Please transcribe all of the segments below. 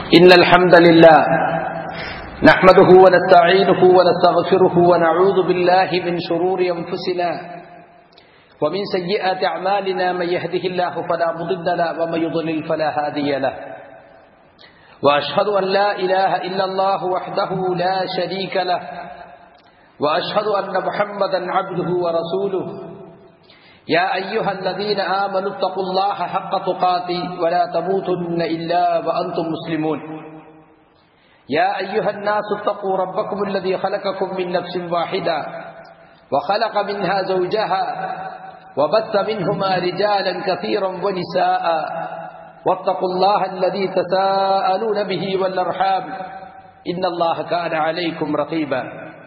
إن الحمد لله نحمده ونستعينه ونستغفره ونعوذ بالله من شرور أنفسنا ومن سيئات أعمالنا من يهده الله فلا مضل له ومن يضلل فلا هادي له وأشهد أن لا إله إلا الله وحده لا شريك له وأشهد أن محمدا عبده ورسوله يا أيها الذين آمنوا اتقوا الله حق تقاته ولا تموتن إلا وأنتم مسلمون يا أيها الناس اتقوا ربكم الذي خلقكم من نفس واحدة وخلق منها زوجها وبث منهما رجالا كثيرا ونساء واتقوا الله الذي تساءلون به والأرحام إن الله كان عليكم رقيبا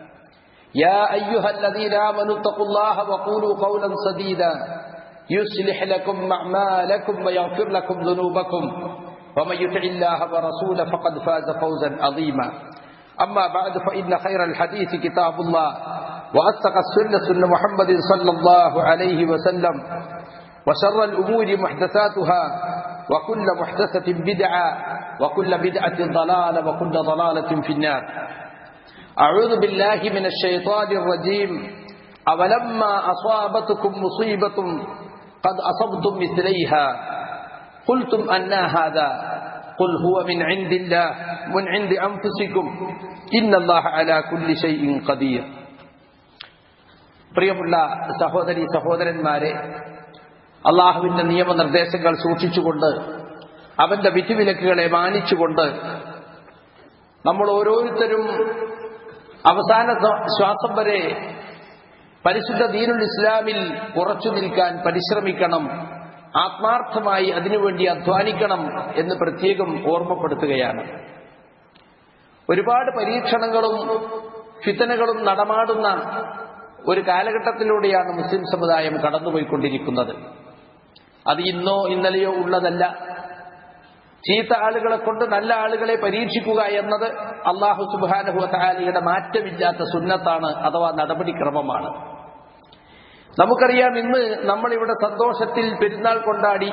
يا أيها الذين آمنوا اتقوا الله وقولوا قولا سديدا يصلح لكم أعمالكم ويغفر لكم ذنوبكم ومن يطع الله ورسوله فقد فاز فوزا عظيما أما بعد فإن خير الحديث كتاب الله وأصدق السنة سنة محمد صلى الله عليه وسلم وشر الأمور محدثاتها وكل محدثة بدعة وكل بدعة ضلالة وكل ضلالة في النار أعوذ بالله من الشيطان الرجيم أولما أصابتكم مصيبة قد أصبتم مثليها قلتم أنا هذا قل هو من عند الله من عند أنفسكم إن الله على كل شيء قدير പ്രിയമുള്ള സഹോദരി സഹോദരന്മാരെ അള്ളാഹുവിന്റെ നിയമനിർദ്ദേശങ്ങൾ സൂക്ഷിച്ചുകൊണ്ട് അവന്റെ വിധിവിലക്കുകളെ മാനിച്ചുകൊണ്ട് നമ്മൾ ഓരോരുത്തരും അവസാന ശ്വാസം വരെ പരിശുദ്ധ ദീനുൽ ഇസ്ലാമിൽ ഉറച്ചു നിൽക്കാൻ പരിശ്രമിക്കണം ആത്മാർത്ഥമായി അതിനുവേണ്ടി അധ്വാനിക്കണം എന്ന് പ്രത്യേകം ഓർമ്മപ്പെടുത്തുകയാണ് ഒരുപാട് പരീക്ഷണങ്ങളും ഫിത്തനകളും നടമാടുന്ന ഒരു കാലഘട്ടത്തിലൂടെയാണ് മുസ്ലിം സമുദായം കടന്നുപോയിക്കൊണ്ടിരിക്കുന്നത് അത് ഇന്നോ ഇന്നലെയോ ഉള്ളതല്ല ചീത്ത ആളുകളെ കൊണ്ട് നല്ല ആളുകളെ പരീക്ഷിക്കുക എന്നത് അള്ളാഹു സുബാനുഹുഅലിയുടെ മാറ്റമില്ലാത്ത സുന്നത്താണ് അഥവാ നടപടിക്രമമാണ് നമുക്കറിയാം ഇന്ന് നമ്മളിവിടെ സന്തോഷത്തിൽ പെരുന്നാൾ കൊണ്ടാടി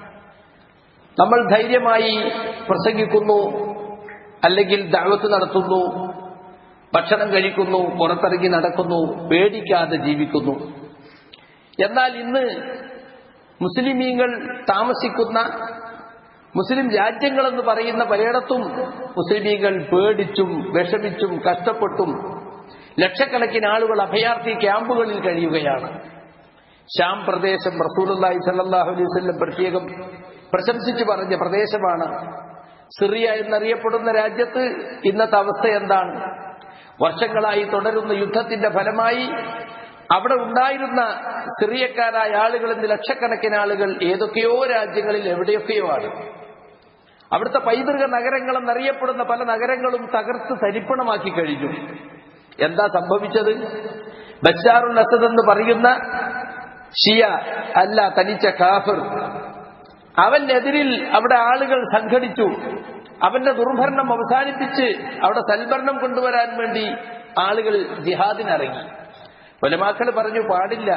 നമ്മൾ ധൈര്യമായി പ്രസംഗിക്കുന്നു അല്ലെങ്കിൽ ദഴവത്ത് നടത്തുന്നു ഭക്ഷണം കഴിക്കുന്നു പുറത്തിറങ്ങി നടക്കുന്നു പേടിക്കാതെ ജീവിക്കുന്നു എന്നാൽ ഇന്ന് മുസ്ലിമീങ്ങൾ താമസിക്കുന്ന മുസ്ലിം രാജ്യങ്ങളെന്ന് പറയുന്ന പലയിടത്തും മുസ്ലിമീങ്ങൾ പേടിച്ചും വിഷമിച്ചും കഷ്ടപ്പെട്ടും ലക്ഷക്കണക്കിന് ആളുകൾ അഭയാർത്ഥി ക്യാമ്പുകളിൽ കഴിയുകയാണ് ഷാം പ്രദേശം റസൂലി സല്ലാഹു അലൈഹി വല്ലം പ്രത്യേകം പ്രശംസിച്ചു പറഞ്ഞ പ്രദേശമാണ് സിറിയ എന്നറിയപ്പെടുന്ന രാജ്യത്ത് ഇന്നത്തെ അവസ്ഥ എന്താണ് വർഷങ്ങളായി തുടരുന്ന യുദ്ധത്തിന്റെ ഫലമായി അവിടെ ഉണ്ടായിരുന്ന സിറിയക്കാരായ ആളുകൾ ഇന്ന് ലക്ഷക്കണക്കിന് ആളുകൾ ഏതൊക്കെയോ രാജ്യങ്ങളിൽ എവിടെയൊക്കെയോ ആണ് അവിടുത്തെ പൈതൃക നഗരങ്ങളെന്നറിയപ്പെടുന്ന പല നഗരങ്ങളും തകർത്ത് തരിപ്പണമാക്കി കഴിഞ്ഞു എന്താ സംഭവിച്ചത് ബച്ചാറുൽ അസദ് എന്ന് പറയുന്ന ഷിയ അല്ല തനിച്ച കാഫിർ അവനെതിരിൽ അവിടെ ആളുകൾ സംഘടിച്ചു അവന്റെ ദുർഭരണം അവസാനിപ്പിച്ച് അവിടെ സൽഭരണം കൊണ്ടുവരാൻ വേണ്ടി ആളുകൾ ജിഹാദിനിറങ്ങി ഒലമാക്കൾ പറഞ്ഞു പാടില്ല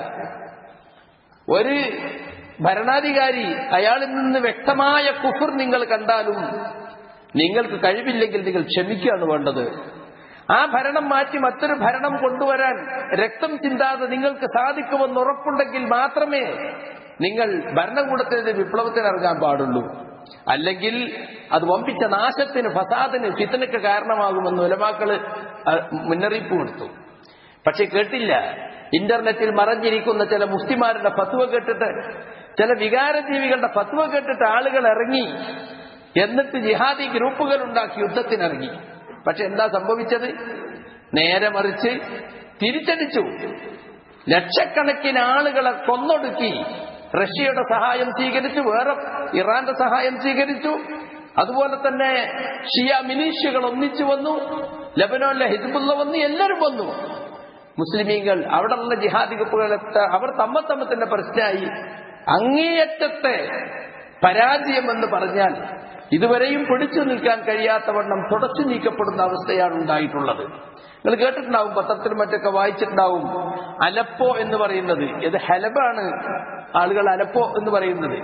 ഒരു ഭരണാധികാരി അയാളിൽ നിന്ന് വ്യക്തമായ കുഫർ നിങ്ങൾ കണ്ടാലും നിങ്ങൾക്ക് കഴിവില്ലെങ്കിൽ നിങ്ങൾ ക്ഷമിക്കുകയാണ് വേണ്ടത് ആ ഭരണം മാറ്റി മറ്റൊരു ഭരണം കൊണ്ടുവരാൻ രക്തം ചിന്താതെ നിങ്ങൾക്ക് സാധിക്കുമെന്ന് ഉറപ്പുണ്ടെങ്കിൽ മാത്രമേ നിങ്ങൾ ഭരണകൂടത്തിന് വിപ്ലവത്തിന് ഇറങ്ങാൻ പാടുള്ളൂ അല്ലെങ്കിൽ അത് വമ്പിച്ച നാശത്തിന് ഫസാദിന് ഫിത്തനക്ക് കാരണമാകുമെന്ന് ഉലമാക്കള് മുന്നറിയിപ്പ് കൊടുത്തു പക്ഷെ കേട്ടില്ല ഇന്റർനെറ്റിൽ മറഞ്ഞിരിക്കുന്ന ചില മുസ്ലിമാരുടെ ഫത്വ കേട്ടിട്ട് ചില വികാരജീവികളുടെ ഫത്വ കേട്ടിട്ട് ആളുകൾ ഇറങ്ങി എന്നിട്ട് ജിഹാദി ഗ്രൂപ്പുകൾ ഉണ്ടാക്കി യുദ്ധത്തിനിറങ്ങി പക്ഷെ എന്താ സംഭവിച്ചത് നേരെ മറിച്ച് തിരിച്ചടിച്ചു ലക്ഷക്കണക്കിന് ആളുകളെ കൊന്നൊടുക്കി റഷ്യയുടെ സഹായം സ്വീകരിച്ചു വേറെ ഇറാന്റെ സഹായം സ്വീകരിച്ചു അതുപോലെ തന്നെ ഷിയ മിലീഷ്യകൾ ഒന്നിച്ചു വന്നു ലബനോനിലെ ഹിസ്ബുള്ള വന്നു എല്ലാവരും വന്നു മുസ്ലിമീങ്ങൾ അവിടെയുള്ള ജിഹാദി ഗ്രൂപ്പുകളൊക്കെ അവർ തമ്മ തമ്മത്തിന്റെ പ്രശ്നമായി അങ്ങേയറ്റത്തെ പരാജയം എന്ന് പറഞ്ഞാൽ ഇതുവരെയും പിടിച്ചു നിൽക്കാൻ കഴിയാത്തവണ്ണം തുടച്ചു നീക്കപ്പെടുന്ന അവസ്ഥയാണ് ഉണ്ടായിട്ടുള്ളത് നിങ്ങൾ കേട്ടിട്ടുണ്ടാവും പത്രത്തിലും മറ്റൊക്കെ വായിച്ചിട്ടുണ്ടാവും അലപ്പോ എന്ന് പറയുന്നത് ഇത് ഹലബാണ് ആളുകൾ അലപ്പോ എന്ന് പറയുന്നത്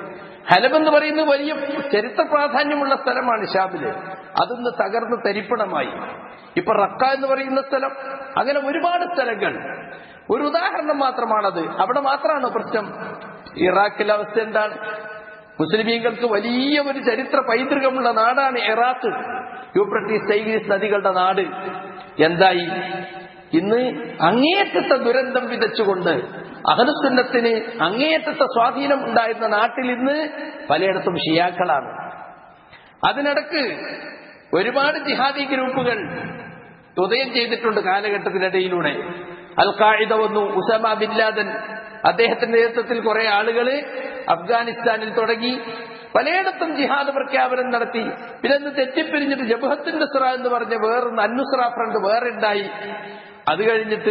ഹലബ് എന്ന് പറയുന്നത് വലിയ ചരിത്ര പ്രാധാന്യമുള്ള സ്ഥലമാണ് ഷാബില് അതൊന്ന് തകർന്ന് തരിപ്പണമായി ഇപ്പൊ റക്ക എന്ന് പറയുന്ന സ്ഥലം അങ്ങനെ ഒരുപാട് സ്ഥലങ്ങൾ ഒരു ഉദാഹരണം മാത്രമാണത് അവിടെ മാത്രമാണ് പ്രശ്നം ഇറാഖിലെ അവസ്ഥ എന്താണ് മുസ്ലിമീങ്ങൾക്ക് വലിയ ഒരു ചരിത്ര പൈതൃകമുള്ള നാടാണ് ഇറാഖ് യൂപ്രട്ടീസ് ടൈഗ്രീസ് നദികളുടെ നാട് എന്തായി ഇന്ന് അങ്ങേയറ്റത്തെ ദുരന്തം വിതച്ചുകൊണ്ട് അഹനുസുന്നത്തിന് അങ്ങേയറ്റത്തെ സ്വാധീനം ഉണ്ടായിരുന്ന നാട്ടിൽ ഇന്ന് പലയിടത്തും ഷിയാക്കളാണ് അതിനിടക്ക് ഒരുപാട് ജിഹാദി ഗ്രൂപ്പുകൾ ഉദയം ചെയ്തിട്ടുണ്ട് കാലഘട്ടത്തിനിടയിലൂടെ അൽ ഖായിദ വന്നു ഉസമ ബിൻ ലാദൻ അദ്ദേഹത്തിന്റെ നേതൃത്വത്തിൽ കുറെ ആളുകൾ അഫ്ഗാനിസ്ഥാനിൽ തുടങ്ങി പലയിടത്തും ജിഹാദ് പ്രഖ്യാപനം നടത്തി പിന്നെ തെറ്റിപ്പിരിഞ്ഞിട്ട് ജബഹത്തിൻ നുസ്ര എന്ന് പറഞ്ഞ വേറൊന്ന് അന്നുസ്ര ഫ്രണ്ട് വേറെ ഉണ്ടായി അത് കഴിഞ്ഞിട്ട്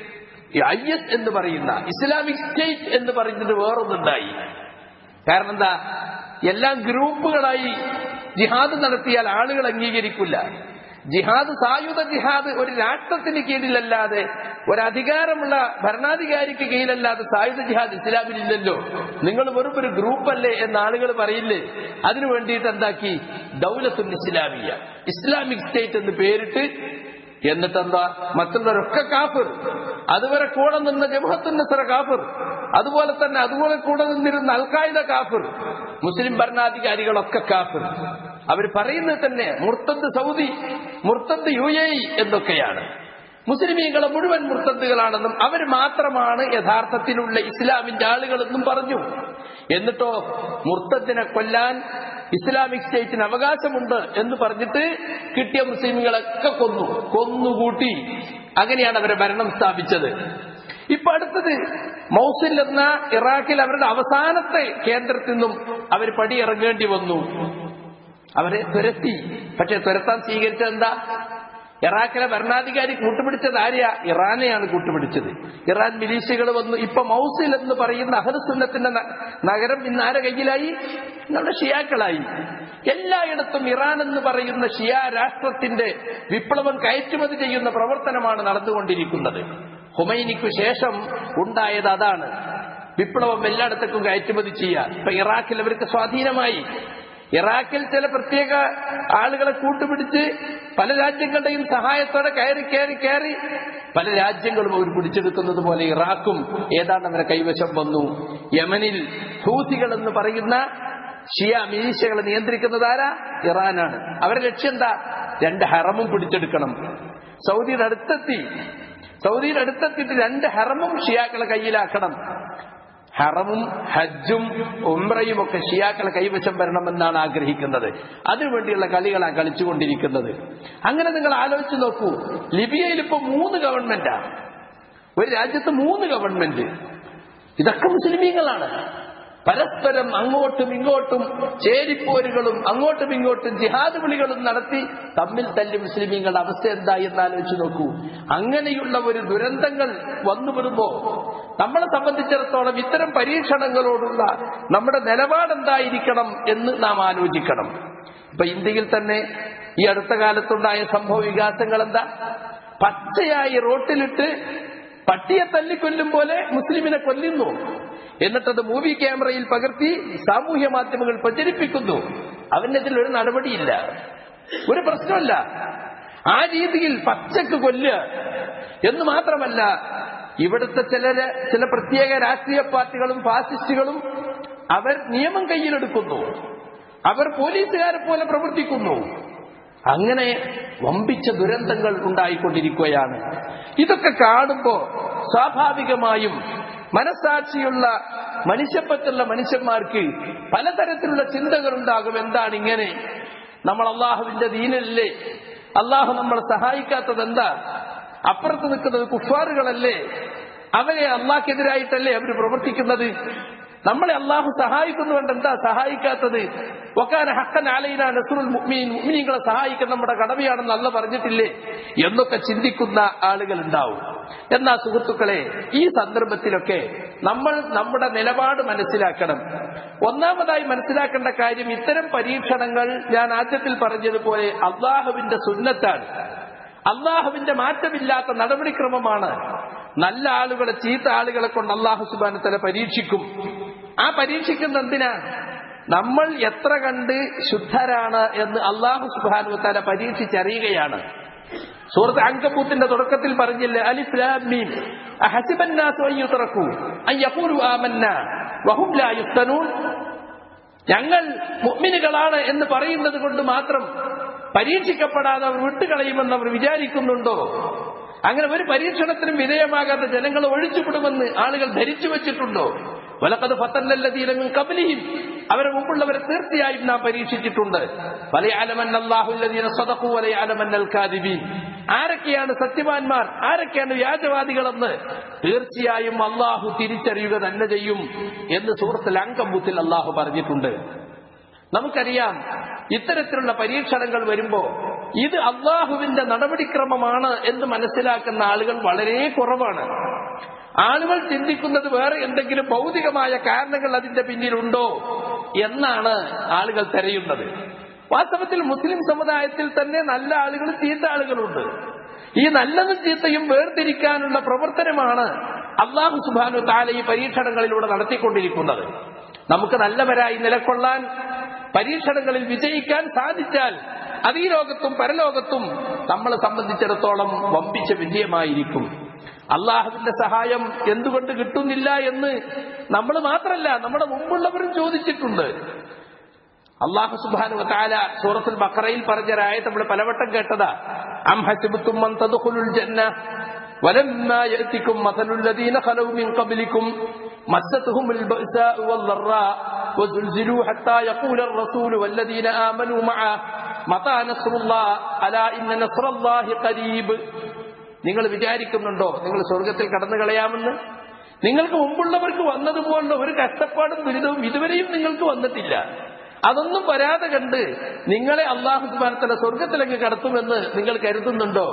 ഐ എസ് എന്ന് പറയുന്ന ഇസ്ലാമിക് സ്റ്റേറ്റ് എന്ന് പറഞ്ഞിട്ട് വേറൊന്നുണ്ടായി കാരണം എന്താ എല്ലാം ഗ്രൂപ്പുകളായി ജിഹാദ് നടത്തിയാൽ ആളുകൾ അംഗീകരിക്കില്ല ജിഹാദ് സായുധ ജിഹാദ് ഒരു രാഷ്ട്രത്തിന് കീഴിലല്ലാതെ ഒരു അധികാരമുള്ള ഭരണാധികാരിക്ക് കീഴിലല്ലാതെ സായുധ ജിഹാദ് ഇസ്ലാമിലില്ലല്ലോ നിങ്ങൾ വെറും ഒരു ഗ്രൂപ്പല്ലേ എന്ന് ആളുകൾ പറയില്ലേ അതിനു വേണ്ടിയിട്ട് എന്താക്കി ദൗലത്തുൽ ഇസ്ലാമിയ ഇസ്ലാമിക് സ്റ്റേറ്റ് എന്ന് പേരിട്ട് എന്നിട്ടെന്താ മറ്റുള്ളവരൊക്കെ കാഫിർ അതുവരെ കൂടെ നിന്ന ജബഹത്തുന്നസറ കാഫിർ അതുപോലെ തന്നെ അതുപോലെ കൂടെ നിന്നിരുന്ന അൽഖായിദ കാഫിർ മുസ്ലിം ഭരണാധികാരികളൊക്കെ കാഫിർ അവർ പറയുന്നത് തന്നെ മുർത്തദ് സൗദി മുർത്തദ് യു എ ഇ എന്നൊക്കെയാണ് മുസ്ലിമീങ്ങളെ മുഴുവൻ മുർത്തദ്ദുകളാണെന്നും അവർ മാത്രമാണ് യഥാർത്ഥത്തിലുള്ള ഇസ്ലാമിന്റെ ആളുകളെന്നും പറഞ്ഞു എന്നിട്ടോ മുർത്തദ്ദിനെ കൊല്ലാൻ ഇസ്ലാമിക് സ്റ്റേറ്റിന് അവകാശമുണ്ട് എന്ന് പറഞ്ഞിട്ട് കിട്ടിയ മുസ്ലിമുകളൊക്കെ കൊന്നു കൊന്നുകൂട്ടി അങ്ങനെയാണ് അവരെ ഭരണം സ്ഥാപിച്ചത് ഇപ്പൊ അടുത്തത് മൗസിൽ എന്ന ഇറാഖിൽ അവരുടെ അവസാനത്തെ കേന്ദ്രത്തിൽ നിന്നും അവർ പടിയിറങ്ങേണ്ടി വന്നു അവരെ തുരത്തി പക്ഷെ തുരത്താൻ സ്വീകരിച്ചത് എന്താ ഇറാഖിലെ ഭരണാധികാരി കൂട്ടുപിടിച്ചത് ആര്യ ഇറാനെയാണ് കൂട്ടുപിടിച്ചത് ഇറാൻ മിലീഷ്യകൾ വന്നു ഇപ്പൊ മൗസിൽ എന്ന് പറയുന്ന അഹദുസുന്നത്തിന്റെ നഗരം ഇന്ന് ആരെ കയ്യിലായി നമ്മുടെ ഷിയാക്കളായി എല്ലായിടത്തും ഇറാൻ എന്ന് പറയുന്ന ഷിയ രാഷ്ട്രത്തിന്റെ വിപ്ലവം കയറ്റുമതി ചെയ്യുന്ന പ്രവർത്തനമാണ് നടന്നുകൊണ്ടിരിക്കുന്നത് ഹുമൈനിക്കു ശേഷം ഉണ്ടായത് അതാണ് വിപ്ലവം എല്ലായിടത്തേക്കും കയറ്റുമതി ചെയ്യുക ഇപ്പൊ ഇറാഖിൽ അവർക്ക് സ്വാധീനമായി ഇറാഖിൽ ചില പ്രത്യേക ആളുകളെ കൂട്ടുപിടിച്ച് പല രാജ്യങ്ങളുടെയും സഹായത്തോടെ കയറി കയറി കയറി പല രാജ്യങ്ങളും അവർ പിടിച്ചെടുക്കുന്നത് പോലെ ഇറാഖും ഏതാണ്ട് അവരെ കൈവശം വന്നു യമനിൽ ഹൂസികൾ എന്ന് പറയുന്ന ഷിയ മിലീഷ്യകളെ നിയന്ത്രിക്കുന്നത് ആരാ ഇറാനാണ് അവരുടെ ലക്ഷ്യം എന്താ രണ്ട് ഹറമും പിടിച്ചെടുക്കണം സൗദിയുടെ അടുത്തെത്തി സൗദിയുടെ അടുത്തെത്തിയിട്ട് രണ്ട് ഹറമും ഷിയാക്കളെ കയ്യിലാക്കണം ഹറമും ഹജ്ജും ഉംറയും ഒക്കെ ഷിയാക്കളെ കൈവശം വരണമെന്നാണ് ആഗ്രഹിക്കുന്നത് അതിനുവേണ്ടിയുള്ള കളികളാണ് കളിച്ചുകൊണ്ടിരിക്കുന്നത് അങ്ങനെ നിങ്ങൾ ആലോചിച്ച് നോക്കൂ ലിബിയയിൽ ഇപ്പൊ മൂന്ന് ഗവൺമെന്റാ ഒരു രാജ്യത്ത് മൂന്ന് ഗവൺമെന്റ് ഇതൊക്കെ മുസ്ലിമീങ്ങളാണ് പരസ്പരം അങ്ങോട്ടും ഇങ്ങോട്ടും ചേരിപ്പോരുകളും അങ്ങോട്ടും ഇങ്ങോട്ടും ജിഹാദ് വിളികളും നടത്തി തമ്മിൽ തല്ലി മുസ്ലിമീങ്ങളുടെ അവസ്ഥ എന്തായി എന്ന് ആലോചിച്ച് നോക്കൂ അങ്ങനെയുള്ള ഒരു ദുരന്തങ്ങൾ വന്നു വരുമ്പോ നമ്മളെ സംബന്ധിച്ചിടത്തോളം ഇത്തരം പരീക്ഷണങ്ങളോടുള്ള നമ്മുടെ നിലപാടെന്തായിരിക്കണം എന്ന് നാം ആലോചിക്കണം ഇപ്പൊ ഇന്ത്യയിൽ തന്നെ ഈ അടുത്ത കാലത്തുണ്ടായ സംഭവ വികാസങ്ങൾ എന്താ പച്ചയായി റോട്ടിലിട്ട് പട്ടിയെ തല്ലിക്കൊല്ലും പോലെ മുസ്ലിമിനെ കൊല്ലുന്നു എന്നിട്ടത് മൂവി ക്യാമറയിൽ പകർത്തി സാമൂഹ്യ മാധ്യമങ്ങൾ പ്രചരിപ്പിക്കുന്നു അവനെതിൽ ഒരു നടപടിയില്ല ഒരു പ്രശ്നമല്ല ആ രീതിയിൽ പച്ചക്ക് കൊല്ലുക എന്ന് മാത്രമല്ല ഇവിടുത്തെ ചിലര് ചില പ്രത്യേക രാഷ്ട്രീയ പാർട്ടികളും ഫാസിസ്റ്റുകളും അവർ നിയമം കയ്യിലെടുക്കുന്നു അവർ പോലീസുകാരെ പോലെ പ്രവർത്തിക്കുന്നു അങ്ങനെ വമ്പിച്ച ദുരന്തങ്ങൾ ഉണ്ടായിക്കൊണ്ടിരിക്കുകയാണ് ഇതൊക്കെ കാണുമ്പോ സ്വാഭാവികമായും മനസാക്ഷിയുള്ള മനുഷ്യപ്പറ്റുള്ള മനുഷ്യന്മാർക്ക് പലതരത്തിലുള്ള ചിന്തകൾ ഉണ്ടാകും എന്താണ് ഇങ്ങനെ നമ്മൾ അള്ളാഹുവിന്റെ ദീനല്ലേ അള്ളാഹു നമ്മളെ സഹായിക്കാത്തത് എന്താ അപ്പുറത്ത് നിൽക്കുന്നത് കുഫാറുകളല്ലേ അവരെ അള്ളാഹ്ക്കെതിരായിട്ടല്ലേ അവർ പ്രവർത്തിക്കുന്നത് നമ്മളെ അള്ളാഹു സഹായിക്കുന്നുണ്ട് എന്താ സഹായിക്കാത്തത് ഒക്കാന ഹക്കൻ ആലയിന നസുറുൽ മുഅ്മീൻ മുഅ്മിനീങ്ങളെ സഹായിക്കാൻ നമ്മുടെ കടമയാണെന്ന് അല്ല പറഞ്ഞിട്ടില്ലേ എന്നൊക്കെ ചിന്തിക്കുന്ന ആളുകൾ ഉണ്ടാവും എന്നാ സുഹൃത്തുക്കളെ ഈ സന്ദർഭത്തിലൊക്കെ നമ്മൾ നമ്മുടെ നിലപാട് മനസ്സിലാക്കണം ഒന്നാമതായി മനസ്സിലാക്കേണ്ട കാര്യം ഇത്തരം പരീക്ഷണങ്ങൾ ഞാൻ ആദ്യത്തിൽ പറഞ്ഞതുപോലെ അള്ളാഹുവിന്റെ സുന്നത്താണ് അള്ളാഹുവിന്റെ മാറ്റമില്ലാത്ത നടപടിക്രമമാണ് നല്ല ആളുകളെ ചീത്ത ആളുകളെ കൊണ്ട് അള്ളാഹു സുബാനത്തല പരീക്ഷിക്കും ആ പരീക്ഷിക്കുന്ന എന്തിനാ നമ്മൾ എത്ര കണ്ട് ശുദ്ധരാണ് എന്ന് അള്ളാഹു സുബാനുത്താല പരീക്ഷിച്ചറിയുകയാണ് സൂറത്ത് അങ്കബൂത്തിന്റെ തുടക്കത്തിൽ പറഞ്ഞില്ലേ അലിഫ് ലാം മീം അഹസിബൻ നാസു അൻ യുത്രകൂ അൻ യഖൂലു ആമന്ന വഹും ലാ യുഫ്തനൂൻ ഞങ്ങൾ മുഅ്മിനുകളാണ് എന്ന് പറയുന്നത് കൊണ്ട് മാത്രം പരീക്ഷിക്കപ്പെടാതെ അവർ വിട്ടുകളയുമെന്ന് അവർ വിചാരിക്കുന്നുണ്ടോ അങ്ങനെ ഒരു പരീക്ഷണത്തിനും വിധേയമാകാത്ത ജനങ്ങൾ ഒഴിച്ചുവിടുമെന്ന് ആളുകൾ ധരിച്ചു വെച്ചിട്ടുണ്ടോ വലക്കത് ഫത്തല്ലതീലമിൻ കബലിയും അവരെ മുമ്പുള്ളവരെ തീർച്ചയായും നാം പരീക്ഷിച്ചിട്ടുണ്ട് വലയാലമന്നല്ലാഹുല്ലദീന സദഖു വലയാലമന്നൽ കാദിബീൻ ആരൊക്കെയാണ് സത്യവാൻമാർ ആരൊക്കെയാണ് വ്യാജവാദികളെന്ന് തീർച്ചയായും അള്ളാഹു തിരിച്ചറിയുക തന്നെ ചെയ്യും എന്ന് സൂറത്തിൽ അങ്കമ്പൂത്തിൽ അള്ളാഹു പറഞ്ഞിട്ടുണ്ട് നമുക്കറിയാം ഇത്തരത്തിലുള്ള പരീക്ഷണങ്ങൾ വരുമ്പോ ഇത് അള്ളാഹുവിന്റെ നടപടിക്രമമാണ് എന്ന് മനസ്സിലാക്കുന്ന ആളുകൾ വളരെ കുറവാണ് ആളുകൾ ചിന്തിക്കുന്നത് വേറെ എന്തെങ്കിലും ഭൗതികമായ കാരണങ്ങൾ അതിന്റെ പിന്നിലുണ്ടോ എന്നാണ് ആളുകൾ തിരയുന്നത് വാസ്തവത്തിൽ മുസ്ലിം സമുദായത്തിൽ തന്നെ നല്ല ആളുകളും ചീത്ത ആളുകളുണ്ട് ഈ നല്ലതും ചീത്തയും വേർതിരിക്കാനുള്ള പ്രവർത്തനമാണ് അള്ളാഹു സുബാനു താല ഈ പരീക്ഷണങ്ങളിലൂടെ നടത്തിക്കൊണ്ടിരിക്കുന്നത് നമുക്ക് നല്ലവരായി നിലകൊള്ളാൻ പരീക്ഷണങ്ങളിൽ വിജയിക്കാൻ സാധിച്ചാൽ അത് ഈ ലോകത്തും പരലോകത്തും നമ്മളെ സംബന്ധിച്ചിടത്തോളം വമ്പിച്ച വിജയമായിരിക്കും അള്ളാഹുവിന്റെ സഹായം എന്തുകൊണ്ട് കിട്ടുന്നില്ല എന്ന് നമ്മൾ മാത്രമല്ല നമ്മുടെ മുമ്പുള്ളവരും ചോദിച്ചിട്ടുണ്ട് അള്ളാഹു സുബാനു താല സൂറത്തുൽ ബക്കറയിൽ പറഞ്ഞൊരായ നമ്മൾ പലവട്ടം കേട്ടതാ അം ഹസിബത്തും മൻ തദ്ഖുലുൽ ജന്ന ولما يأتكم مثل الذين خلوا من قبلكم مستهم البأساء والضراء وزلزلوا حتى يقول الرسول والذين آمنوا معه متى نصر الله ألا إن نصر الله قريب നിങ്ങൾ വിചാരിക്കുന്നുണ്ടോ നിങ്ങൾ സ്വർഗത്തിൽ കടന്നു കളയാമെന്ന് നിങ്ങൾക്ക് മുമ്പുള്ളവർക്ക് വന്നതുപോലുള്ള ഒരു കഷ്ടപ്പാടും ദുരിതവും ഇതുവരെയും നിങ്ങൾക്ക് വന്നിട്ടില്ല അതൊന്നും വരാതെ കണ്ട് നിങ്ങളെ അള്ളാഹു സുബാനത്തല സ്വർഗത്തിലേക്ക് കടത്തുമെന്ന് നിങ്ങൾ കരുതുന്നുണ്ടോ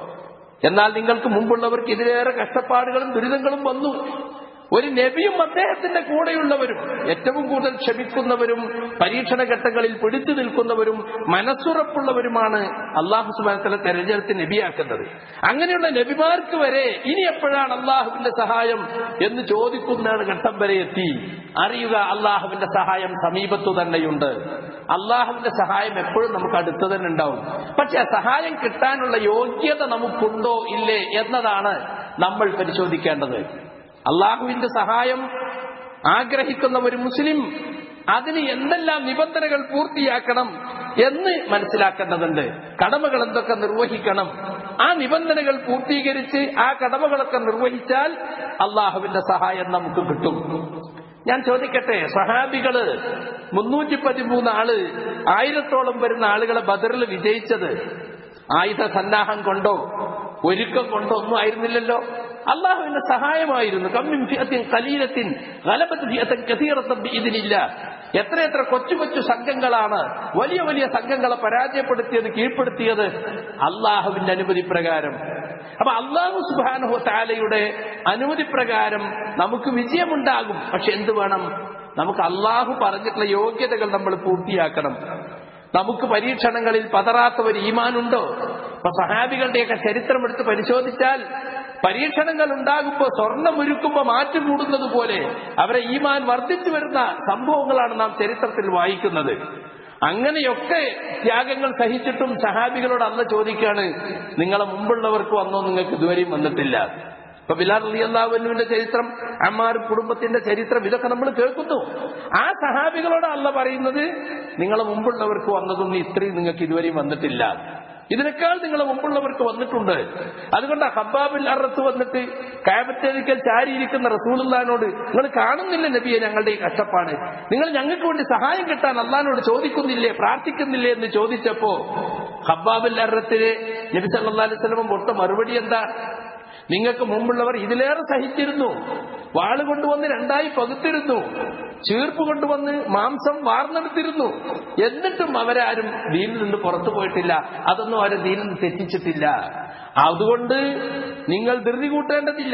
എന്നാൽ നിങ്ങൾക്ക് മുമ്പുള്ളവർക്ക് ഇതിലേറെ കഷ്ടപ്പാടുകളും ദുരിതങ്ങളും വന്നു ഒരു നബിയും അദ്ദേഹത്തിന്റെ കൂടെയുള്ളവരും ഏറ്റവും കൂടുതൽ ക്ഷമിക്കുന്നവരും പരീക്ഷണ ഘട്ടങ്ങളിൽ പിടിച്ചു നിൽക്കുന്നവരും മനസ്സുറപ്പുള്ളവരുമാണ് അള്ളാഹു സുബാനത്തല തെരഞ്ഞെടുത്ത് നബിയാക്കുന്നത് അങ്ങനെയുള്ള നബിമാർക്ക് വരെ ഇനി എപ്പോഴാണ് അള്ളാഹുവിന്റെ സഹായം എന്ന് ചോദിക്കുന്ന ഘട്ടം വരെ എത്തി അറിയുക അള്ളാഹുവിന്റെ സഹായം സമീപത്തു തന്നെയുണ്ട് അള്ളാഹുവിന്റെ സഹായം എപ്പോഴും നമുക്ക് അടുത്ത് തന്നെ ഉണ്ടാവും പക്ഷെ ആ സഹായം കിട്ടാനുള്ള യോഗ്യത നമുക്കുണ്ടോ ഇല്ലേ എന്നതാണ് നമ്മൾ പരിശോധിക്കേണ്ടത് അള്ളാഹുവിന്റെ സഹായം ആഗ്രഹിക്കുന്ന ഒരു മുസ്ലിം അതിന് എന്തെല്ലാം നിബന്ധനകൾ പൂർത്തിയാക്കണം എന്ന് മനസ്സിലാക്കേണ്ടതുണ്ട് കടമകൾ എന്തൊക്കെ നിർവഹിക്കണം ആ നിബന്ധനകൾ പൂർത്തീകരിച്ച് ആ കടമകളൊക്കെ നിർവഹിച്ചാൽ അള്ളാഹുവിന്റെ സഹായം നമുക്ക് കിട്ടും ഞാൻ ചോദിക്കട്ടെ സഹാബികള് മുന്നൂറ്റി പതിമൂന്ന് ആള് ആയിരത്തോളം വരുന്ന ആളുകളെ ബദറിൽ വിജയിച്ചത് ആയുധ സന്നാഹം കൊണ്ടോ ഒരുക്കം കൊണ്ടോ ഒന്നും ആയിരുന്നില്ലല്ലോ അള്ളാഹുവിന്റെ സഹായമായിരുന്നു കമ്മിൻ ഫിയത്തിൻ കലീലത്തിൻ ഗലബത്ത് ഫിയത്തൻ കസീറത്തൻ ഇതിനില്ല എത്രയെത്ര കൊച്ചു കൊച്ചു സംഘങ്ങളാണ് വലിയ വലിയ സംഘങ്ങളെ പരാജയപ്പെടുത്തിയത് കീഴ്പ്പെടുത്തിയത് അള്ളാഹുവിന്റെ അനുമതി പ്രകാരം അപ്പൊ അള്ളാഹു സുബാനുഹു താലയുടെ അനുമതി പ്രകാരം നമുക്ക് വിജയമുണ്ടാകും പക്ഷെ എന്ത് വേണം നമുക്ക് അള്ളാഹു പറഞ്ഞിട്ടുള്ള യോഗ്യതകൾ നമ്മൾ പൂർത്തിയാക്കണം നമുക്ക് പരീക്ഷണങ്ങളിൽ പതറാത്ത ഒരു ഈമാനുണ്ടോ ഇപ്പൊ സഹാബികളുടെയൊക്കെ ചരിത്രം എടുത്ത് പരിശോധിച്ചാൽ പരീക്ഷണങ്ങൾ ഉണ്ടാകുമ്പോൾ സ്വർണം ഒരുക്കുമ്പോൾ മാറ്റം കൂടുന്നത് പോലെ അവരെ ഈമാൻ വർദ്ധിച്ചു വരുന്ന സംഭവങ്ങളാണ് നാം ചരിത്രത്തിൽ വായിക്കുന്നത് അങ്ങനെയൊക്കെ ത്യാഗങ്ങൾ സഹിച്ചിട്ടും സഹാബികളോട് അന്ന് ചോദിക്കാണ് നിങ്ങളെ മുമ്പുള്ളവർക്ക് വന്നോ നിങ്ങൾക്ക് ഇതുവരെയും വന്നിട്ടില്ല ഇപ്പൊ ബിലാൽ റളിയല്ലാഹുവിന്റെ ചരിത്രം അമ്മാർ കുടുംബത്തിന്റെ ചരിത്രം ഇതൊക്കെ നമ്മൾ കേൾക്കുന്നു ആ സഹാബികളോട് അല്ല പറയുന്നത് നിങ്ങളെ മുമ്പുള്ളവർക്ക് വന്നതൊന്നും ഇത്രയും നിങ്ങൾക്ക് ഇതുവരെയും വന്നിട്ടില്ല ഇതിനേക്കാൾ നിങ്ങളെ മുമ്പുള്ളവർക്ക് വന്നിട്ടുണ്ട് അതുകൊണ്ട് ഹബ്ബാബിൽ അറത്ത് വന്നിട്ട് കാബത്തേരിക്കൽ ചാരിയിരിക്കുന്ന റസൂലുള്ളാനോട് നിങ്ങൾ കാണുന്നില്ല നബിയെ ഞങ്ങളുടെ ഈ കഷ്ടപ്പാട് നിങ്ങൾ ഞങ്ങൾക്ക് വേണ്ടി സഹായം കിട്ടാൻ അള്ളഹാനോട് ചോദിക്കുന്നില്ലേ പ്രാർത്ഥിക്കുന്നില്ലേ എന്ന് ചോദിച്ചപ്പോ ഹബ്ബാബിൽ അറത്തിന് നബി സല്ലാ അലൈഹി സ്വലം പൊട്ട മറുപടി എന്താ നിങ്ങൾക്ക് മുമ്പുള്ളവർ ഇതിലേറെ സഹിച്ചിരുന്നു വാള് കൊണ്ടുവന്ന് രണ്ടായി പകുത്തിരുന്നു ചീർപ്പ് കൊണ്ടുവന്ന് മാംസം വാർന്നെടുത്തിരുന്നു എന്നിട്ടും അവരാരും ദീനിൽ നിന്ന് പുറത്തു പോയിട്ടില്ല അതൊന്നും അവരെ ദീനിൽ നിന്ന് തെറ്റിച്ചിട്ടില്ല അതുകൊണ്ട് നിങ്ങൾ ധൃതി കൂട്ടേണ്ടതില്ല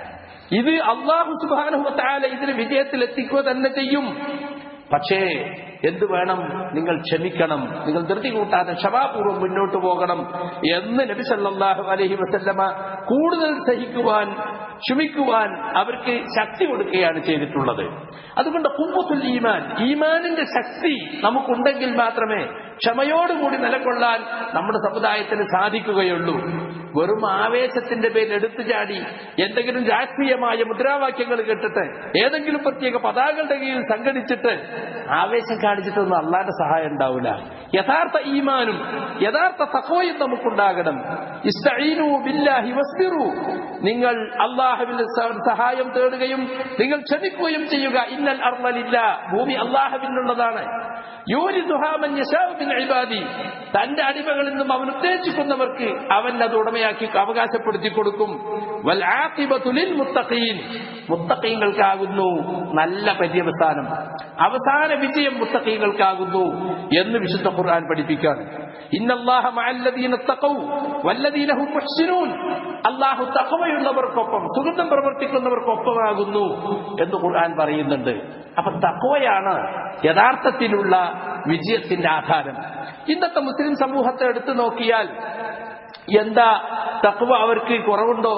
ഇത് അള്ളാഹു സുബാനുഹത്താല ഇതിന് വിജയത്തിൽ എത്തിക്കുക തന്നെ ചെയ്യും പക്ഷേ എന്ത് വേണം നിങ്ങൾ ക്ഷമിക്കണം നിങ്ങൾ ധൃതി കൂട്ടാതെ ക്ഷമാപൂർവ്വം മുന്നോട്ട് പോകണം എന്ന് നബി സല്ലല്ലാഹു അലൈഹി വസല്ലമ കൂടുതൽ സഹിക്കുവാൻ ക്ഷമിക്കുവാൻ അവർക്ക് ശക്തി കൊടുക്കുകയാണ് ചെയ്തിട്ടുള്ളത് അതുകൊണ്ട് കുമ്പത്തുൽ ഈമാൻ ഈമാനിന്റെ ശക്തി നമുക്കുണ്ടെങ്കിൽ മാത്രമേ ക്ഷമയോടുകൂടി നിലകൊള്ളാൻ നമ്മുടെ സമുദായത്തിന് സാധിക്കുകയുള്ളൂ വെറും ആവേശത്തിന്റെ പേരിൽ എടുത്തു ചാടി എന്തെങ്കിലും രാഷ്ട്രീയമായ മുദ്രാവാക്യങ്ങൾ കേട്ടിട്ട് ഏതെങ്കിലും പ്രത്യേക പതാകളുടെ കീഴിൽ സംഘടിച്ചിട്ട് ആവേശം കാണിച്ചിട്ടൊന്നും അള്ളാന്റെ സഹായം ഉണ്ടാവില്ല യഥാർത്ഥ ഈമാനും യഥാർത്ഥ തഹോയും നമുക്കുണ്ടാകണം ഇസ്തഈനു ബില്ലാഹി വസ്ബിറു നിങ്ങൾ അള്ളാഹുവിന്റെ സ- സഹായം തേടുകയും നിങ്ങൾ ക്ഷമിക്കുകയും ചെയ്യുക ഇന്നൽ അർമലില്ല ഭൂമി അള്ളാഹുവിനുള്ളതാണ് യൂരിദുഹാ മൻ യശാഉ മിൻ ഇബാദി തന്റെ അടിമകളിൽ നിന്നും അവൻ ഉദ്ദേശിക്കുന്നവർക്ക് അവൻ അത് ഉടമയാക്കി അവകാശപ്പെടുത്തി കൊടുക്കും വൽ ആഖിബത്തു ലിൽ മുത്തഖീൻ മുത്തഖീങ്ങൾക്കാകുന്നു നല്ല പര്യവസാനം അവസാന വിജയം മുത്തഖീങ്ങൾക്കാകുന്നു എന്ന് വിശുദ്ധ ഖുർആൻ പഠിപ്പിക്കാണ് ഇന്നല്ലാഹ മഅല്ലദീന തഖൗ വല്ലദീന ഹും മുഹ്സിനൂൻ അള്ളാഹു തഖവയുള്ളവർക്കൊപ്പം സുഗന്ധം പ്രവർത്തിക്കുന്നവർക്കൊപ്പമാകുന്നു എന്ന് ഖുർആൻ പറയുന്നുണ്ട് അപ്പൊ തഖവയാണ് യഥാർത്ഥത്തിലുള്ള വിജയത്തിന്റെ ആധാരം ഇന്നത്തെ മുസ്ലിം സമൂഹത്തെ എടുത്തു നോക്കിയാൽ എന്താ തഖവ അവർക്ക് കുറവുണ്ടോ